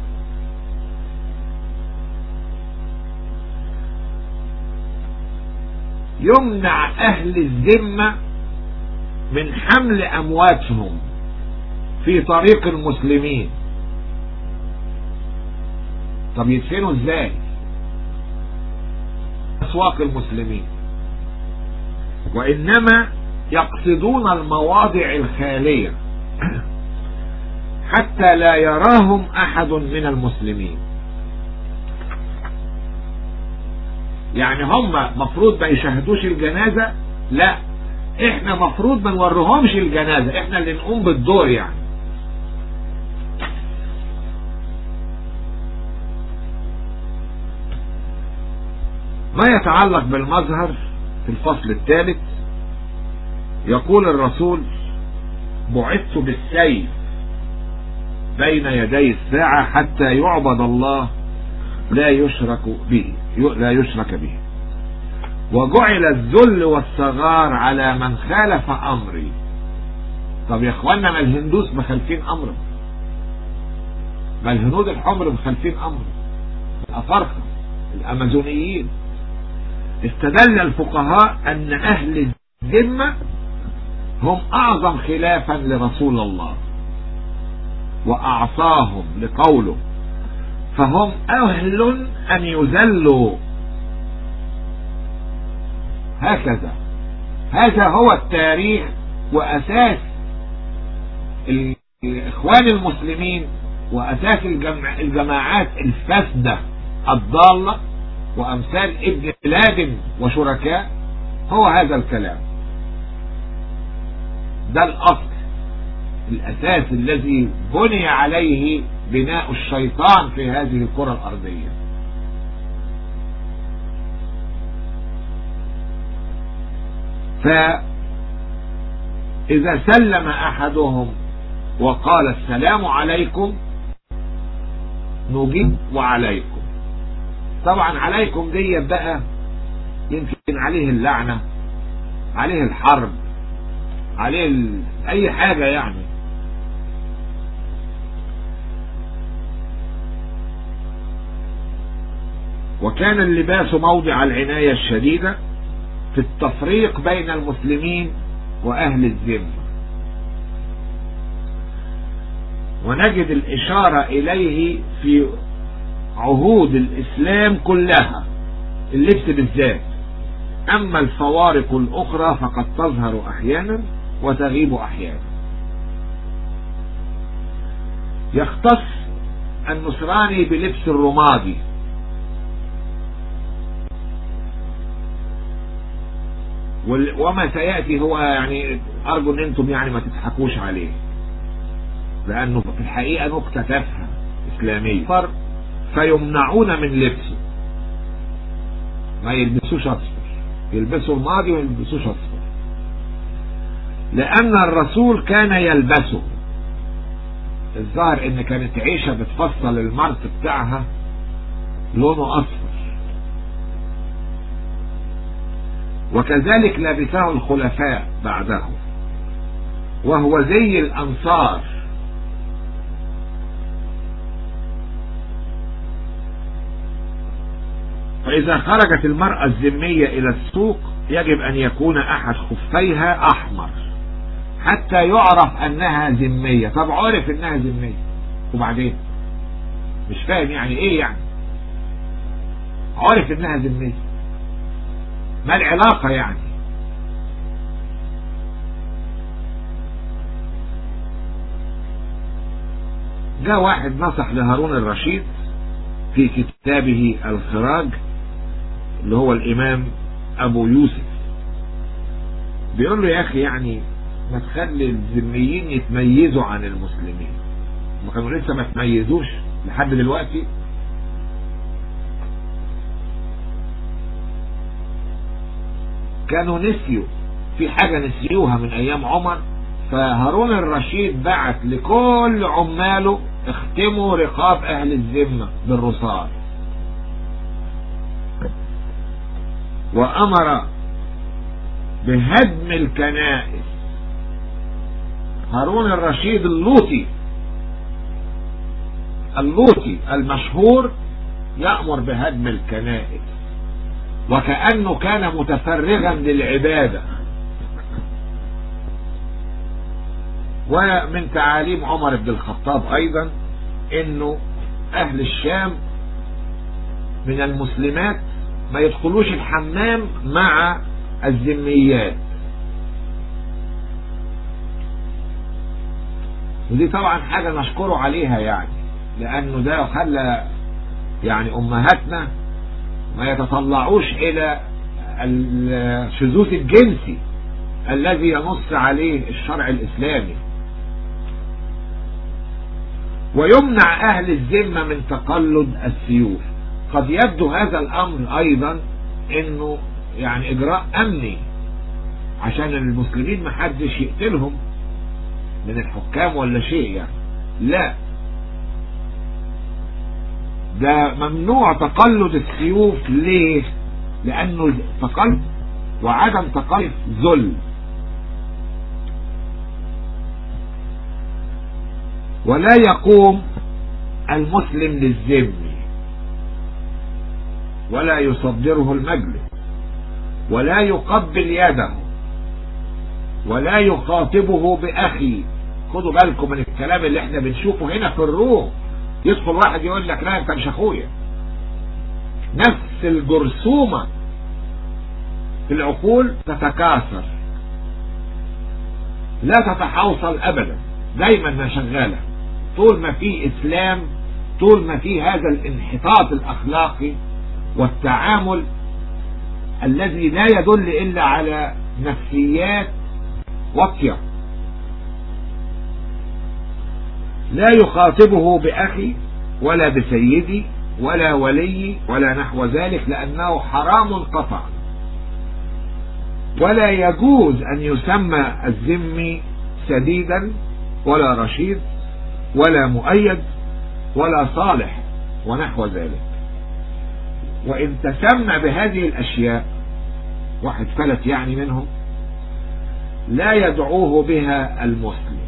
يمنع أهل الذمة من حمل أمواتهم في طريق المسلمين طب يدفنوا ازاي أسواق المسلمين وإنما يقصدون المواضع الخالية حتى لا يراهم أحد من المسلمين يعني هم مفروض ما يشاهدوش الجنازة لا احنا مفروض ما نوريهمش الجنازة احنا اللي نقوم بالدور يعني ما يتعلق بالمظهر في الفصل الثالث يقول الرسول بعثت بالسيف بين يدي الساعة حتى يعبد الله لا يشرك به لا يشرك به وجعل الذل والصغار على من خالف امري طب يا اخوانا ما الهندوس مخالفين امر ما الهنود الحمر مخالفين امر الافارقه الامازونيين استدل الفقهاء ان اهل الذمه هم اعظم خلافا لرسول الله واعصاهم لقوله فهم اهل ان يذلوا هكذا هذا هو التاريخ واساس الاخوان المسلمين واساس الجمع الجماعات الفاسده الضاله وامثال ابن لادن وشركاء هو هذا الكلام ده الاصل الاساس الذي بني عليه بناء الشيطان في هذه الكرة الارضية فاذا سلم احدهم وقال السلام عليكم نجيب وعليكم طبعا عليكم دي بقى يمكن عليه اللعنة عليه الحرب عليه ال... اي حاجة يعني وكان اللباس موضع العناية الشديدة في التفريق بين المسلمين واهل الذمة ونجد الاشارة اليه في عهود الاسلام كلها اللبس بالذات اما الفوارق الاخرى فقد تظهر احيانا وتغيب احيانا يختص النصراني بلبس الرمادي وما سيأتي هو يعني ارجو ان انتم يعني ما تضحكوش عليه لانه في الحقيقة نكتة تافهة اسلامية فيمنعون من لبسه ما يلبسوش اصفر يلبسوا الماضي وما يلبسوش اصفر لأن الرسول كان يلبسه الظاهر ان كانت عيشة بتفصل المرط بتاعها لونه اصفر وكذلك لبسه الخلفاء بعده وهو زي الانصار فاذا خرجت المرأة الذمية الى السوق يجب ان يكون احد خفيها احمر حتى يعرف انها ذمية طب عرف انها ذمية وبعدين مش فاهم يعني ايه يعني عرف انها ذمية ما العلاقة يعني جاء واحد نصح لهارون الرشيد في كتابه الخراج اللي هو الامام ابو يوسف بيقول له يا اخي يعني ما تخلي الذميين يتميزوا عن المسلمين ما كانوا لسه ما تميزوش لحد دلوقتي كانوا نسيوا في حاجة نسيوها من ايام عمر فهارون الرشيد بعت لكل عماله اختموا رقاب اهل الذمة بالرصاص وامر بهدم الكنائس هارون الرشيد اللوطي اللوطي المشهور يأمر بهدم الكنائس وكأنه كان متفرغا للعبادة ومن تعاليم عمر بن الخطاب ايضا انه اهل الشام من المسلمات ما يدخلوش الحمام مع الذميات ودي طبعا حاجة نشكره عليها يعني لانه ده خلى يعني امهاتنا ما يتطلعوش الى الشذوذ الجنسي الذي ينص عليه الشرع الاسلامي ويمنع اهل الذمة من تقلد السيوف قد يبدو هذا الامر ايضا انه يعني اجراء امني عشان المسلمين محدش يقتلهم من الحكام ولا شيء يعني لا ده ممنوع تقلد السيوف ليه لانه تقلد وعدم تقلد ذل ولا يقوم المسلم للذم ولا يصدره المجلس ولا يقبل يده ولا يخاطبه بأخي خدوا بالكم من الكلام اللي احنا بنشوفه هنا في الروم يدخل واحد يقول لك لا انت مش اخويا نفس الجرثومة في العقول تتكاثر لا تتحوصل ابدا دايما ما شغالة طول ما في اسلام طول ما في هذا الانحطاط الاخلاقي والتعامل الذي لا يدل الا على نفسيات واطية لا يخاطبه بأخي ولا بسيدي ولا ولي ولا نحو ذلك لأنه حرام قطعا ولا يجوز أن يسمى الذمي سديدا ولا رشيد ولا مؤيد ولا صالح ونحو ذلك وإن تسمى بهذه الأشياء واحد فلت يعني منهم لا يدعوه بها المسلم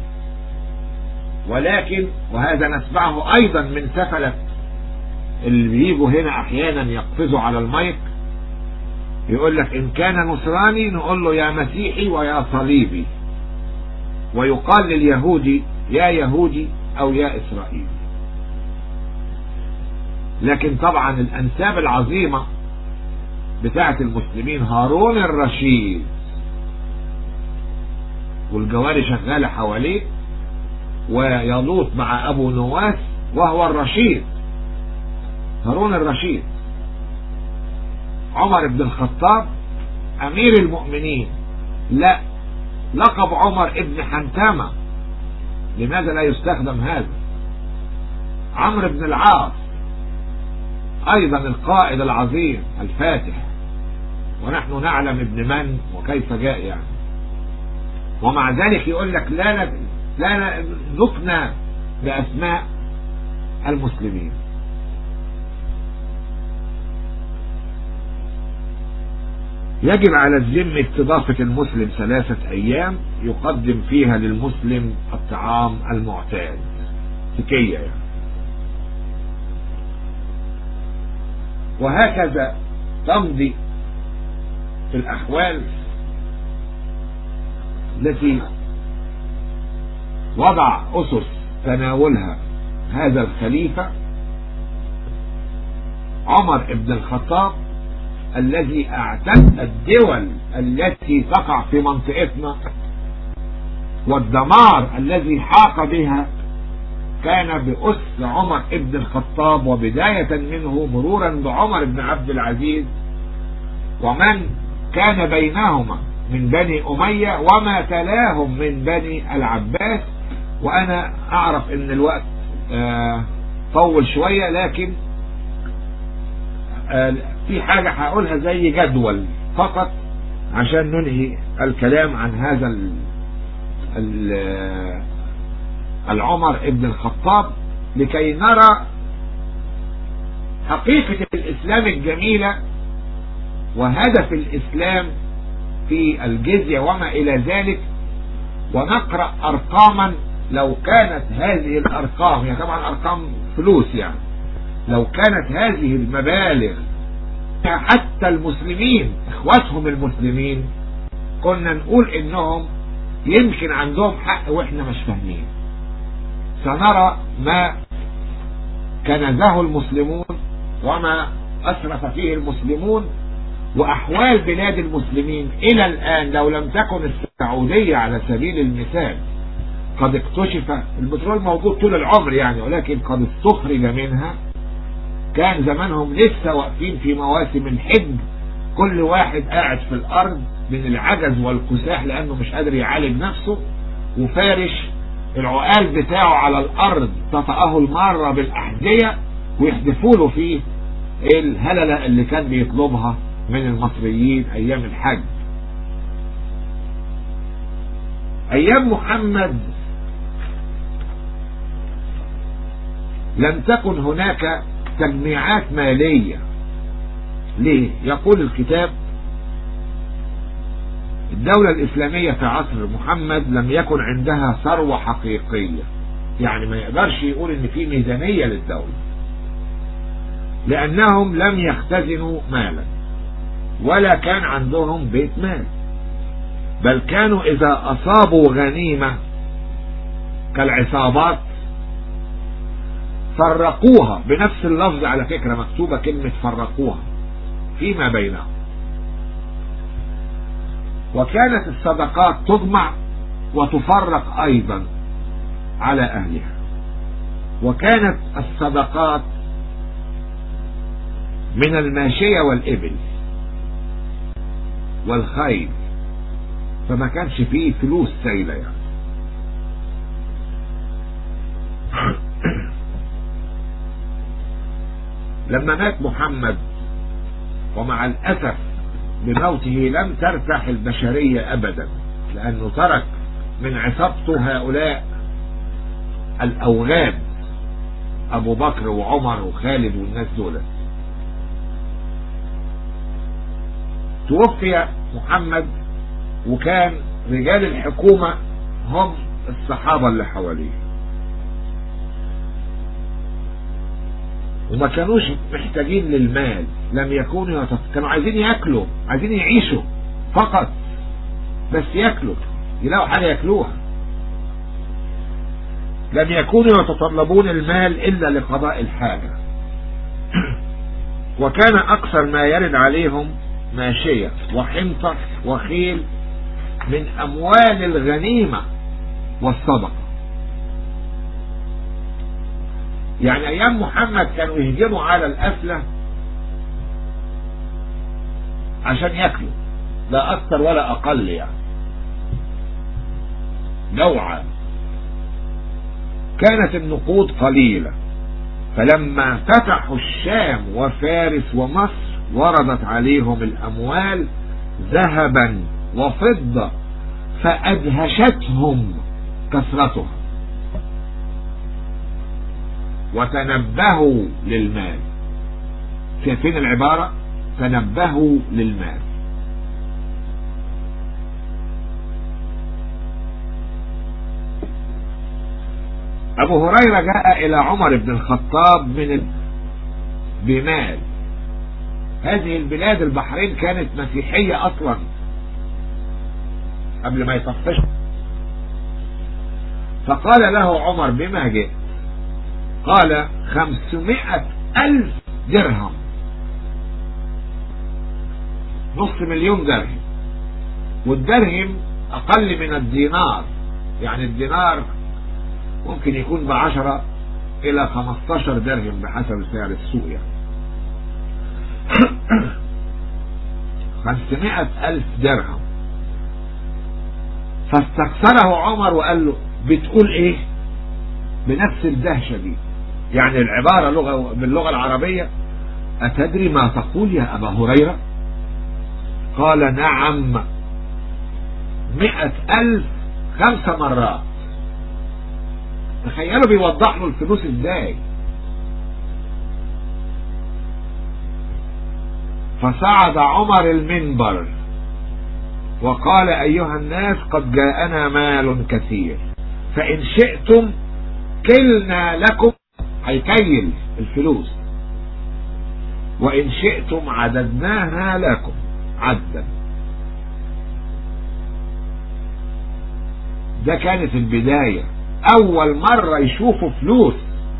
ولكن وهذا نسمعه ايضا من سفلة اللي بيجوا هنا احيانا يقفزوا على المايك يقول لك ان كان نصراني نقول له يا مسيحي ويا صليبي ويقال لليهودي يا يهودي او يا اسرائيلي لكن طبعا الانساب العظيمة بتاعت المسلمين هارون الرشيد والجواري شغالة حواليه ويلوط مع ابو نواس وهو الرشيد هارون الرشيد عمر بن الخطاب امير المؤمنين لا لقب عمر ابن حنتامة لماذا لا يستخدم هذا عمرو بن العاص ايضا القائد العظيم الفاتح ونحن نعلم ابن من وكيف جاء يعني ومع ذلك يقول لك لا لا لا نكنى بأسماء المسلمين يجب على الذم استضافة المسلم ثلاثة أيام يقدم فيها للمسلم الطعام المعتاد تكية يعني. وهكذا تمضي في الأحوال التي وضع أسس تناولها هذا الخليفة عمر بن الخطاب الذي اعتد الدول التي تقع في منطقتنا والدمار الذي حاق بها كان بأس عمر بن الخطاب وبداية منه مرورا بعمر بن عبد العزيز ومن كان بينهما من بني أمية وما تلاهم من بني العباس وأنا أعرف أن الوقت آه طول شوية لكن آه في حاجة هقولها زي جدول فقط عشان ننهي الكلام عن هذا ال ال العمر ابن الخطاب لكي نرى حقيقة الإسلام الجميلة وهدف الإسلام في الجزية وما إلى ذلك ونقرأ أرقاما لو كانت هذه الأرقام هي يعني طبعا أرقام فلوس يعني لو كانت هذه المبالغ حتى المسلمين اخواتهم المسلمين كنا نقول انهم يمكن عندهم حق واحنا مش فاهمين سنرى ما كنزه المسلمون وما اسرف فيه المسلمون واحوال بلاد المسلمين الى الان لو لم تكن السعودية على سبيل المثال قد اكتشف البترول موجود طول العمر يعني ولكن قد استخرج منها كان زمانهم لسه واقفين في مواسم الحج كل واحد قاعد في الارض من العجز والكساح لانه مش قادر يعالج نفسه وفارش العقال بتاعه على الارض تطأه المارة بالاحذية ويحدفوا له فيه الهللة اللي كان بيطلبها من المصريين ايام الحج ايام محمد لم تكن هناك تجميعات مالية ليه يقول الكتاب الدولة الإسلامية في عصر محمد لم يكن عندها ثروة حقيقية يعني ما يقدرش يقول ان في ميزانية للدولة لأنهم لم يختزنوا مالا ولا كان عندهم بيت مال بل كانوا إذا أصابوا غنيمة كالعصابات فرقوها بنفس اللفظ على فكرة مكتوبة كلمة فرقوها فيما بينهم وكانت الصدقات تجمع وتفرق أيضا على أهلها وكانت الصدقات من الماشية والإبل والخيل فما كانش فيه فلوس سايلة يعني لما مات محمد ومع الأسف بموته لم ترتاح البشرية أبدا لأنه ترك من عصابته هؤلاء الأوغاد أبو بكر وعمر وخالد والناس دول توفي محمد وكان رجال الحكومة هم الصحابة اللي حواليه وما كانوش محتاجين للمال لم يكونوا يتف... كانوا عايزين ياكلوا عايزين يعيشوا فقط بس ياكلوا يلاقوا حاجة ياكلوها لم يكونوا يتطلبون المال إلا لقضاء الحاجة وكان أكثر ما يرد عليهم ماشية وحنطة وخيل من أموال الغنيمة والصدقة يعني ايام محمد كانوا يهجموا على الافلة عشان ياكلوا لا اكثر ولا اقل يعني جوعا كانت النقود قليلة فلما فتحوا الشام وفارس ومصر وردت عليهم الاموال ذهبا وفضة فأدهشتهم كثرتها وتنبهوا للمال شايفين العبارة تنبهوا للمال أبو هريرة جاء إلى عمر بن الخطاب من بمال هذه البلاد البحرين كانت مسيحية أصلا قبل ما يطفش فقال له عمر بما جئت قال خمسمائة ألف درهم نص مليون درهم والدرهم أقل من الدينار يعني الدينار ممكن يكون بعشرة إلى خمستاشر درهم بحسب سعر السوق يعني خمسمائة ألف درهم فاستخسره عمر وقال له بتقول ايه بنفس الدهشة دي يعني العبارة لغة باللغة العربية أتدري ما تقول يا أبا هريرة قال نعم مئة ألف خمس مرات تخيلوا بيوضح له الفلوس ازاي فصعد عمر المنبر وقال أيها الناس قد جاءنا مال كثير فإن شئتم كلنا لكم هيكيل الفلوس وإن شئتم عددناها لكم عدا ده كانت البداية أول مرة يشوفوا فلوس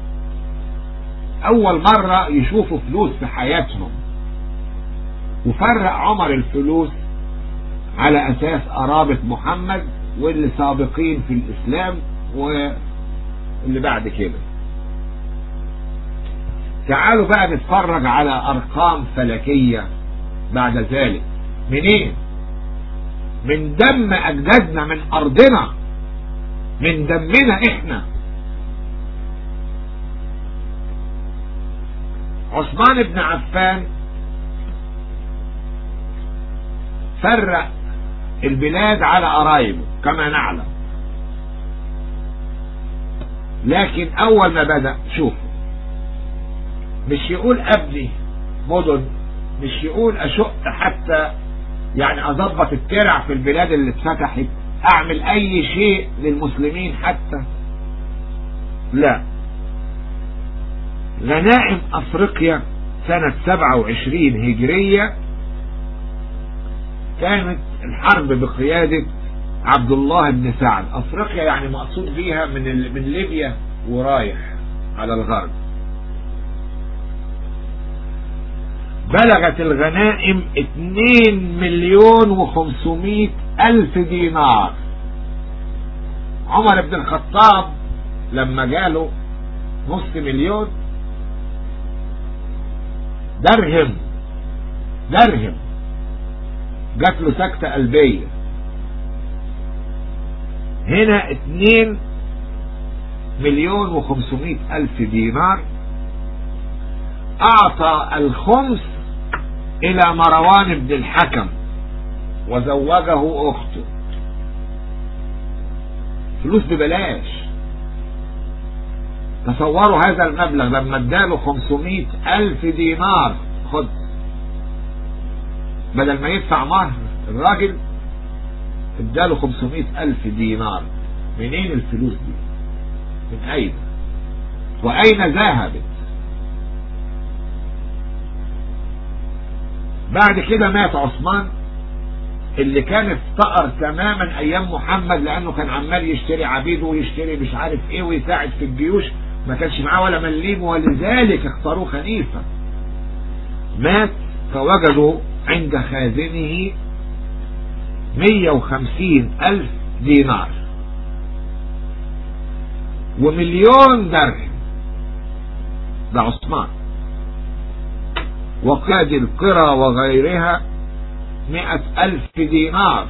أول مرة يشوفوا فلوس في حياتهم وفرق عمر الفلوس على أساس قرابة محمد واللي سابقين في الإسلام واللي بعد كده تعالوا بقى نتفرج على أرقام فلكية بعد ذلك منين من دم أجدادنا من أرضنا من دمنا إحنا عثمان بن عفان فرق البلاد على قرايبه كما نعلم لكن اول ما بدأ شوفوا مش يقول ابني مدن مش يقول اشق حتى يعني اضبط الترع في البلاد اللي اتفتحت اعمل اي شيء للمسلمين حتى لا غنائم افريقيا سنة 27 هجرية كانت الحرب بقيادة عبد الله بن سعد افريقيا يعني مقصود بيها من من ليبيا ورايح على الغرب بلغت الغنائم 2 مليون و500 الف دينار عمر بن الخطاب لما جاله نص مليون درهم درهم جات له سكتة قلبية هنا اتنين مليون وخمسمائة ألف دينار أعطى الخمس إلى مروان بن الحكم وزوجه أخته فلوس ببلاش تصوروا هذا المبلغ لما اداله 500 ألف دينار خد بدل ما يدفع مهر الراجل اداله 500 ألف دينار منين الفلوس دي من أين وأين ذهبت بعد كده مات عثمان اللي كان افتقر تماما ايام محمد لانه كان عمال يشتري عبيد ويشتري مش عارف ايه ويساعد في الجيوش ما كانش معاه ولا مليم ولذلك اختاروه خليفة مات فوجدوا عند خازنه 150 ألف دينار ومليون درهم ده عثمان وقاد القرى وغيرها مئة ألف دينار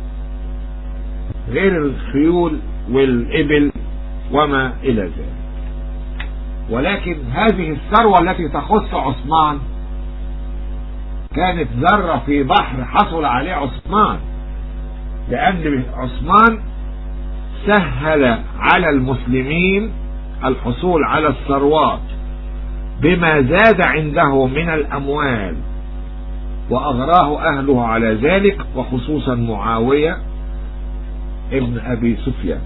غير الخيول والإبل وما إلى ذلك ولكن هذه الثروة التي تخص عثمان كانت ذرة في بحر حصل عليه عثمان لأن عثمان سهل على المسلمين الحصول على الثروات بما زاد عنده من الأموال وأغراه أهله على ذلك وخصوصا معاوية ابن أبي سفيان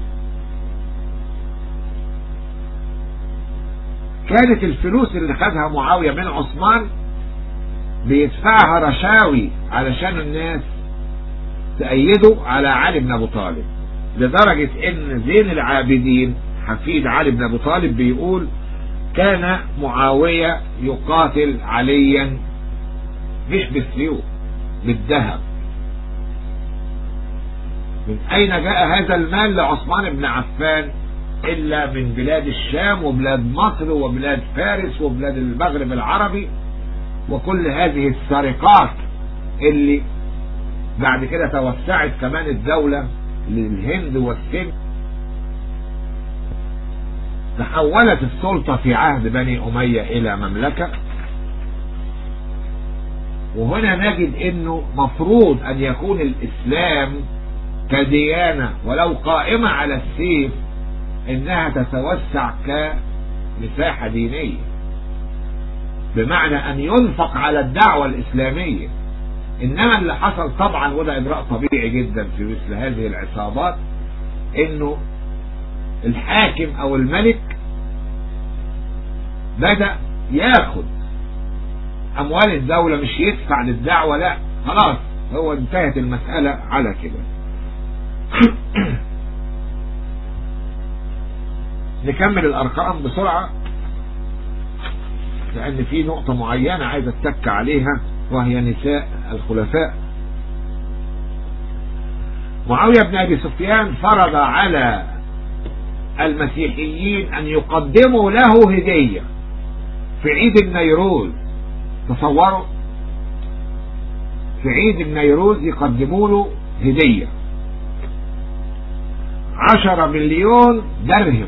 كانت الفلوس اللي خدها معاوية من عثمان بيدفعها رشاوي علشان الناس تأيده على علي بن أبو طالب لدرجة ان زين العابدين حفيد علي بن أبو طالب بيقول كان معاوية يقاتل عليا مش بالسيوف بالذهب من أين جاء هذا المال لعثمان بن عفان إلا من بلاد الشام وبلاد مصر وبلاد فارس وبلاد المغرب العربي وكل هذه السرقات اللي بعد كده توسعت كمان الدولة للهند والسن تحولت السلطة في عهد بني أمية إلى مملكة وهنا نجد انه مفروض ان يكون الاسلام كديانة ولو قائمة على السيف انها تتوسع كمساحة دينية بمعنى ان ينفق على الدعوة الاسلامية انما اللي حصل طبعا وده اجراء طبيعي جدا في مثل هذه العصابات انه الحاكم او الملك بدأ ياخد اموال الدولة مش يدفع للدعوة لا خلاص هو انتهت المسألة على كده نكمل الارقام بسرعة لان في نقطة معينة عايز اتك عليها وهي نساء الخلفاء معاوية بن ابي سفيان فرض على المسيحيين ان يقدموا له هدية في عيد النيروز تصوروا في عيد النيروز يقدموا له هدية عشرة مليون درهم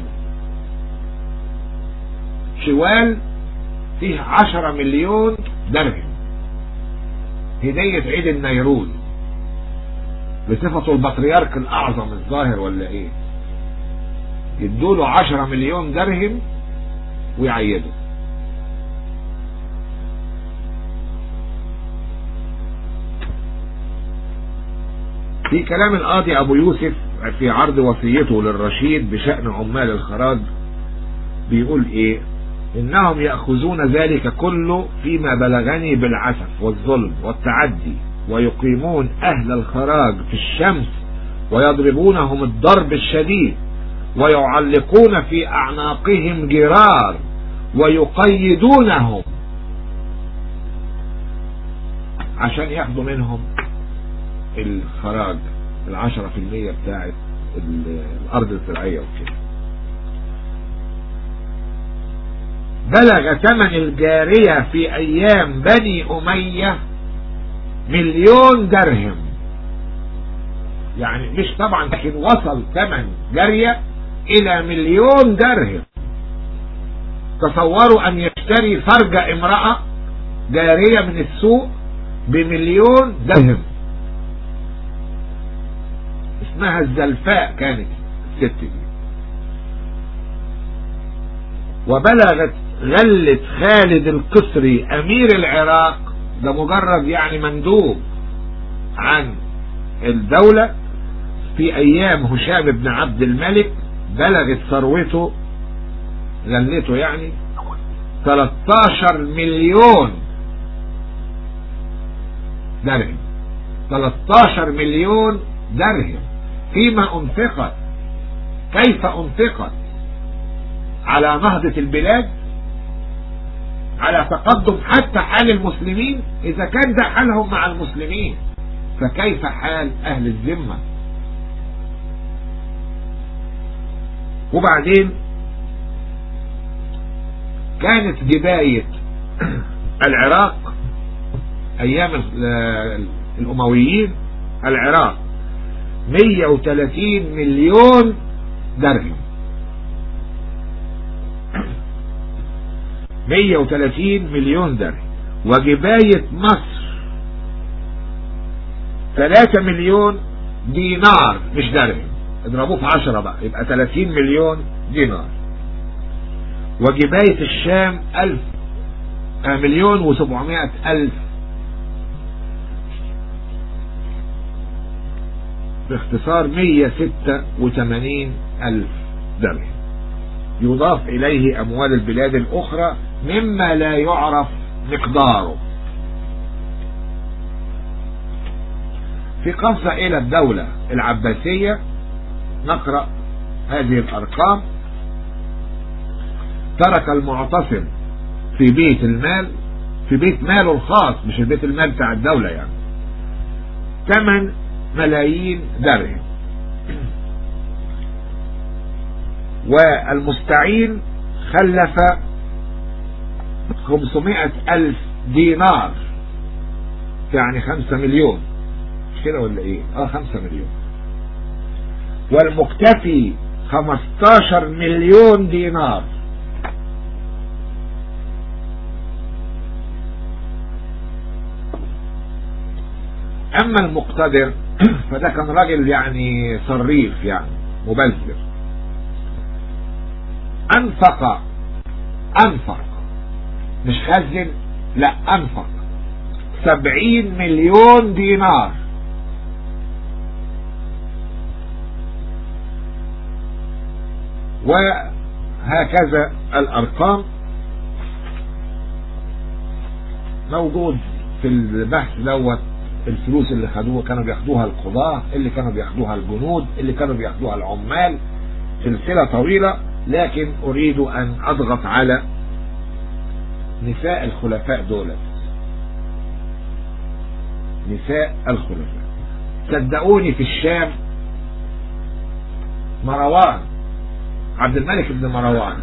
شوال فيه عشرة مليون درهم هدية عيد النيروز بصفته البطريرك الأعظم الظاهر ولا إيه يدوله عشرة مليون درهم ويعيدوا في كلام القاضي أبو يوسف في عرض وصيته للرشيد بشأن عمال الخراج بيقول إيه إنهم يأخذون ذلك كله فيما بلغني بالعسف والظلم والتعدي ويقيمون أهل الخراج في الشمس ويضربونهم الضرب الشديد ويعلقون في أعناقهم جرار ويقيدونهم عشان ياخدوا منهم الخراج العشرة في المية بتاعت الأرض الزراعية وكده بلغ ثمن الجارية في أيام بني أمية مليون درهم يعني مش طبعا لكن وصل ثمن جارية إلى مليون درهم تصوروا أن يشتري فرج امرأة جارية من السوق بمليون درهم اسمها الزلفاء كانت الست دي وبلغت غلة خالد القسري امير العراق ده مجرد يعني مندوب عن الدولة في ايام هشام بن عبد الملك بلغت ثروته غلته يعني 13 مليون درهم 13 مليون درهم فيما انفقت كيف انفقت على نهضة البلاد على تقدم حتى حال المسلمين اذا كان ده حالهم مع المسلمين فكيف حال اهل الذمة وبعدين كانت جباية العراق ايام الامويين العراق 130 مليون درهم 130 مليون درهم وجباية مصر 3 مليون دينار مش درهم اضربوه في عشرة بقى يبقى 30 مليون دينار وجباية الشام ألف آه مليون وسبعمائة ألف باختصار 186 ألف درهم يضاف إليه أموال البلاد الأخرى مما لا يعرف مقداره في قصة إلى الدولة العباسية نقرأ هذه الأرقام ترك المعتصم في بيت المال في بيت ماله الخاص مش البيت المال بتاع الدولة يعني 8 ملايين درهم والمستعين خلف 500 ألف دينار يعني 5 مليون مش كده ولا ايه اه 5 مليون والمكتفي 15 مليون دينار اما المقتدر فده كان راجل يعني صريف يعني مبذر انفق انفق مش خزن لا انفق سبعين مليون دينار وهكذا الارقام موجود في البحث دوت الفلوس اللي خدوها كانوا بياخدوها القضاة اللي كانوا بياخدوها الجنود اللي كانوا بياخدوها العمال سلسلة طويلة لكن اريد ان اضغط على نساء الخلفاء دولت نساء الخلفاء صدقوني في الشام مروان عبد الملك بن مروان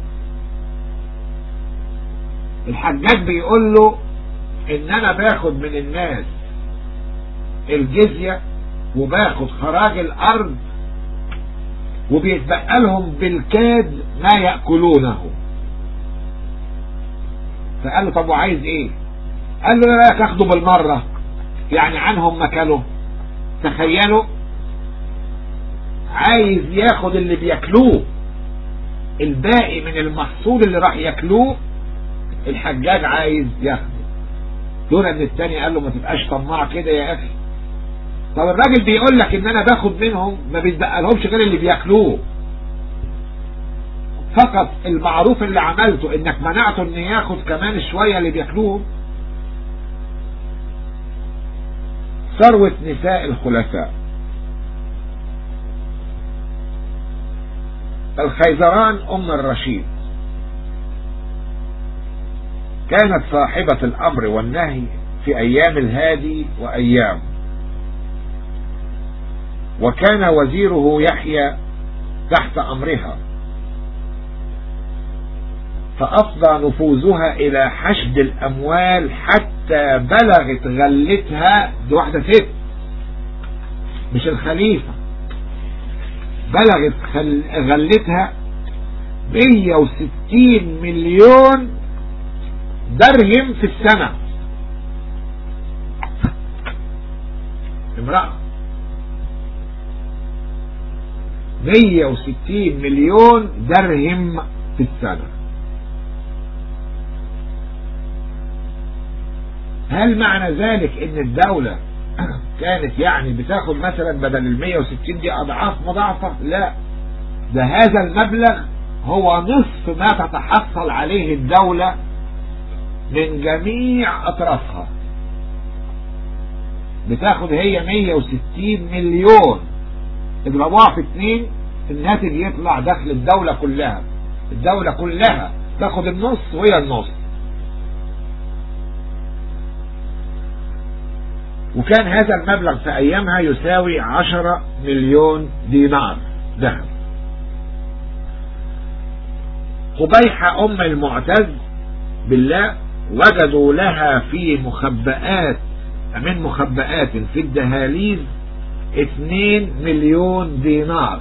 الحجاج بيقول له ان انا باخد من الناس الجزية وباخد خراج الارض وبيتبقى لهم بالكاد ما يأكلونه فقال له طب وعايز ايه قال له لا تاخده بالمرة يعني عنهم مكانه تخيلوا عايز ياخد اللي بياكلوه الباقي من المحصول اللي راح ياكلوه الحجاج عايز ياخده دون ان التاني قال له ما تبقاش طماع كده يا اخي طب الراجل بيقول لك ان انا باخد منهم ما بيتبقى لهمش غير اللي بياكلوه فقط المعروف اللي عملته انك منعته ان ياخد كمان شوية اللي بياكلوهم ثروة نساء الخلفاء الخيزران ام الرشيد كانت صاحبة الامر والنهي في ايام الهادي وايام وكان وزيره يحيى تحت امرها فافضى نفوذها الى حشد الاموال حتى بلغت غلتها دي واحدة ست مش الخليفة بلغت غلتها 160 مليون درهم في السنة امرأة 160 مليون درهم في السنة هل معنى ذلك ان الدولة كانت يعني بتاخد مثلا بدل ال 160 دي اضعاف مضاعفة لا ده هذا المبلغ هو نصف ما تتحصل عليه الدولة من جميع اطرافها بتاخد هي 160 مليون اضربوها في اتنين الناتج يطلع دخل الدولة كلها الدولة كلها تاخد النص وهي النص وكان هذا المبلغ في ايامها يساوي عشرة مليون دينار ذهب قبيحة ام المعتز بالله وجدوا لها في مخبئات من مخبئات في الدهاليز اتنين مليون دينار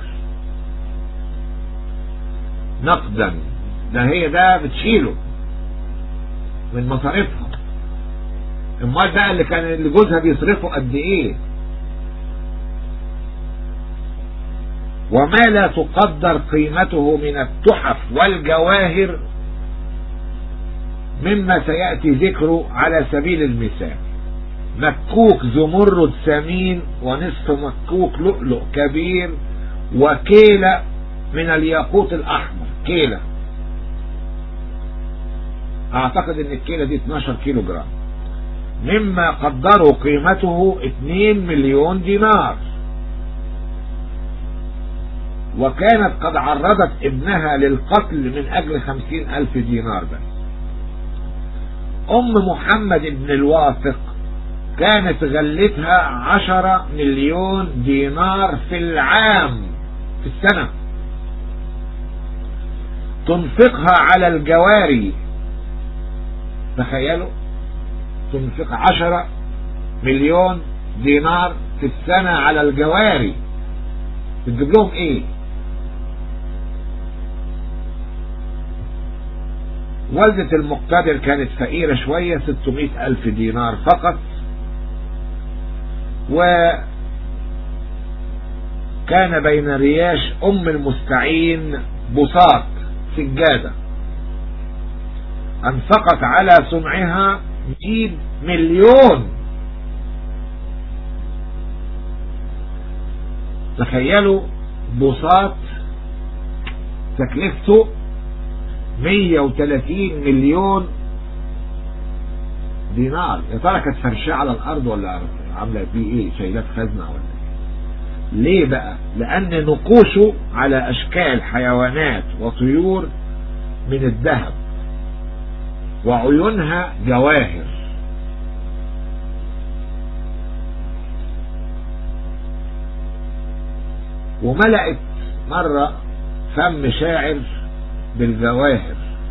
نقدا ده هي ده بتشيله من مصاريفها امال بقى اللي كان اللي جوزها بيصرفه قد ايه وما لا تقدر قيمته من التحف والجواهر مما سيأتي ذكره على سبيل المثال مكوك زمرد ثمين ونصف مكوك لؤلؤ كبير وكيلة من الياقوت الأحمر كيلة أعتقد أن الكيلة دي 12 كيلو جرام مما قدروا قيمته 2 مليون دينار وكانت قد عرضت ابنها للقتل من أجل خمسين ألف دينار بس أم محمد بن الواثق كانت غلتها عشرة مليون دينار في العام في السنة تنفقها على الجواري تخيلوا تنفق عشرة مليون دينار في السنة على الجواري بتجيب لهم ايه والدة المقتدر كانت فقيرة شوية 600 ألف دينار فقط وكان بين رياش أم المستعين بساط سجادة أنفقت على صنعها 100 مليون تخيلوا بساط تكلفته 130 مليون دينار يا ترى كانت فرشاه على الارض ولا عامله فيه ايه شايلات خزنه ولا إيه؟ ليه بقى لان نقوشه على اشكال حيوانات وطيور من الذهب وعيونها جواهر وملأت مرة فم شاعر بالجواهر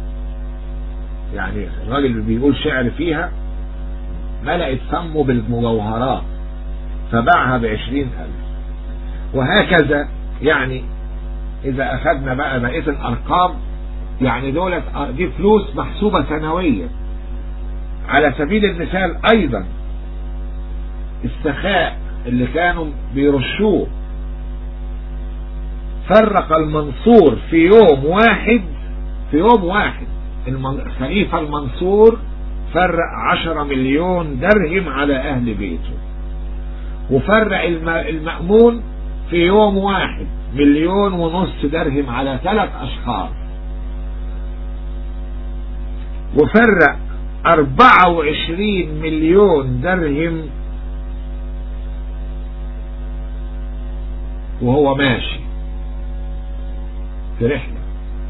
يعني الراجل اللي بيقول شعر فيها ملأت فمه بالمجوهرات فباعها بعشرين ألف وهكذا يعني إذا أخذنا بقى بقية الأرقام يعني دولة دي فلوس محسوبة سنويا على سبيل المثال أيضا السخاء اللي كانوا بيرشوه فرق المنصور في يوم واحد في يوم واحد الخليفة المنصور فرق عشرة مليون درهم على أهل بيته وفرق المأمون في يوم واحد مليون ونص درهم على ثلاث أشخاص وفرق أربعة وعشرين مليون درهم وهو ماشي في رحلة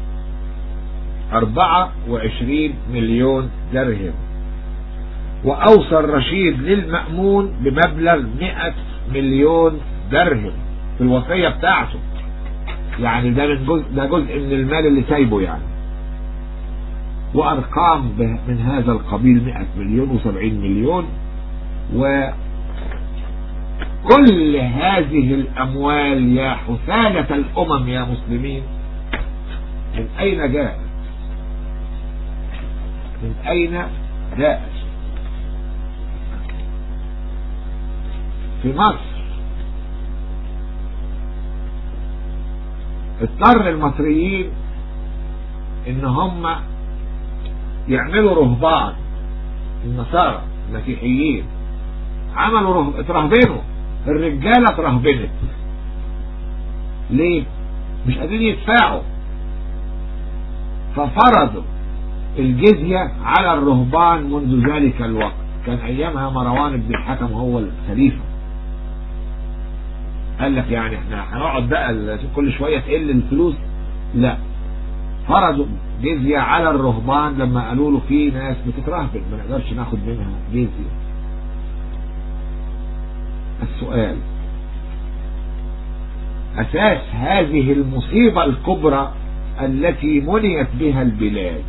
أربعة وعشرين مليون درهم وأوصى الرشيد للمأمون بمبلغ مئة مليون درهم في الوصية بتاعته يعني ده من جزء ده جزء من المال اللي سايبه يعني وأرقام من هذا القبيل مئة مليون وسبعين مليون و كل هذه الأموال يا حثالة الأمم يا مسلمين من أين جاءت من أين جاءت في مصر اضطر المصريين ان هم يعملوا رهبان النصارى المسيحيين عملوا رهب اترهبنوا الرجالة اترهبنت ليه مش قادرين يدفعوا ففرضوا الجزية على الرهبان منذ ذلك الوقت كان ايامها مروان بن الحكم هو الخليفة قال لك يعني احنا هنقعد بقى كل شوية تقل الفلوس لا فرضوا جزية على الرهبان لما قالوا له في ناس بتترهبن ما نقدرش ناخد منها جزية السؤال أساس هذه المصيبة الكبرى التي منيت بها البلاد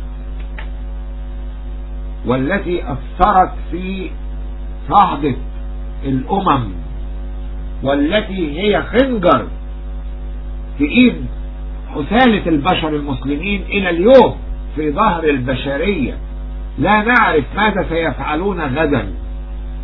والتي أثرت في صعدة الأمم والتي هي خنجر في إيد حثالة البشر المسلمين إلى اليوم في ظهر البشرية لا نعرف ماذا سيفعلون غدا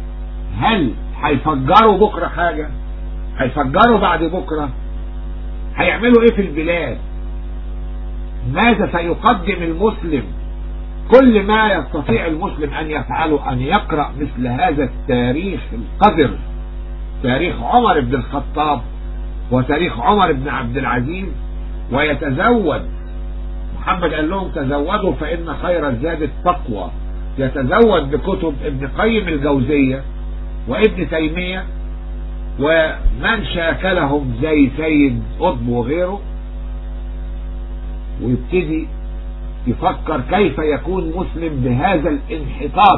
هل هيفجروا بكرة حاجة هيفجروا بعد بكرة هيعملوا ايه في البلاد ماذا سيقدم المسلم كل ما يستطيع المسلم ان يفعله ان يقرأ مثل هذا التاريخ القذر تاريخ عمر بن الخطاب وتاريخ عمر بن عبد العزيز ويتزود محمد قال لهم تزودوا فإن خير الزاد التقوى يتزود بكتب ابن قيم الجوزية وابن تيمية ومن شاكلهم زي سيد قطب وغيره ويبتدي يفكر كيف يكون مسلم بهذا الانحطاط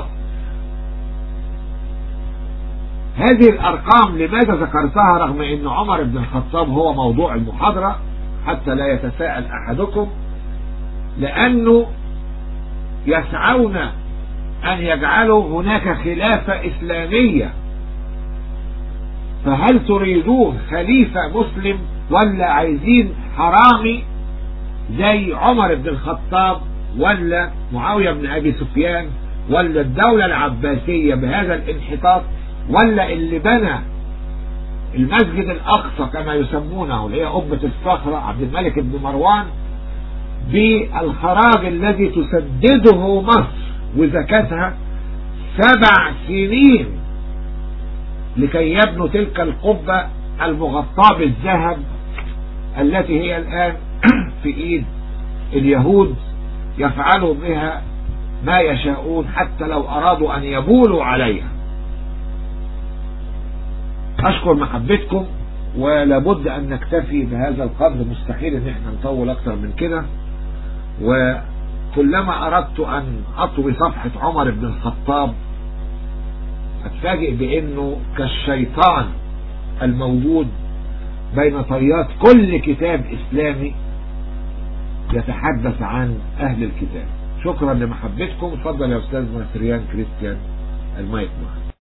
هذه الارقام لماذا ذكرتها رغم ان عمر بن الخطاب هو موضوع المحاضرة حتى لا يتساءل احدكم لانه يسعون ان يجعلوا هناك خلافة اسلامية فهل تريدون خليفة مسلم ولا عايزين حرامي زي عمر بن الخطاب ولا معاوية بن ابي سفيان ولا الدولة العباسية بهذا الانحطاط ولا اللي بنى المسجد الاقصى كما يسمونه اللي هي قبة الصخرة عبد الملك بن مروان بالخراج الذي تسدده مصر وزكاتها سبع سنين لكي يبنوا تلك القبة المغطاة بالذهب التي هي الآن في إيد اليهود يفعلوا بها ما يشاءون حتى لو أرادوا أن يبولوا عليها أشكر محبتكم ولابد أن نكتفي بهذا القدر مستحيل أن احنا نطول أكثر من كده وكلما أردت أن أطوي صفحة عمر بن الخطاب أتفاجئ بأنه كالشيطان الموجود بين طيات كل كتاب إسلامي يتحدث عن أهل الكتاب شكرا لمحبتكم اتفضل يا أستاذ مصريان كريستيان المايك معك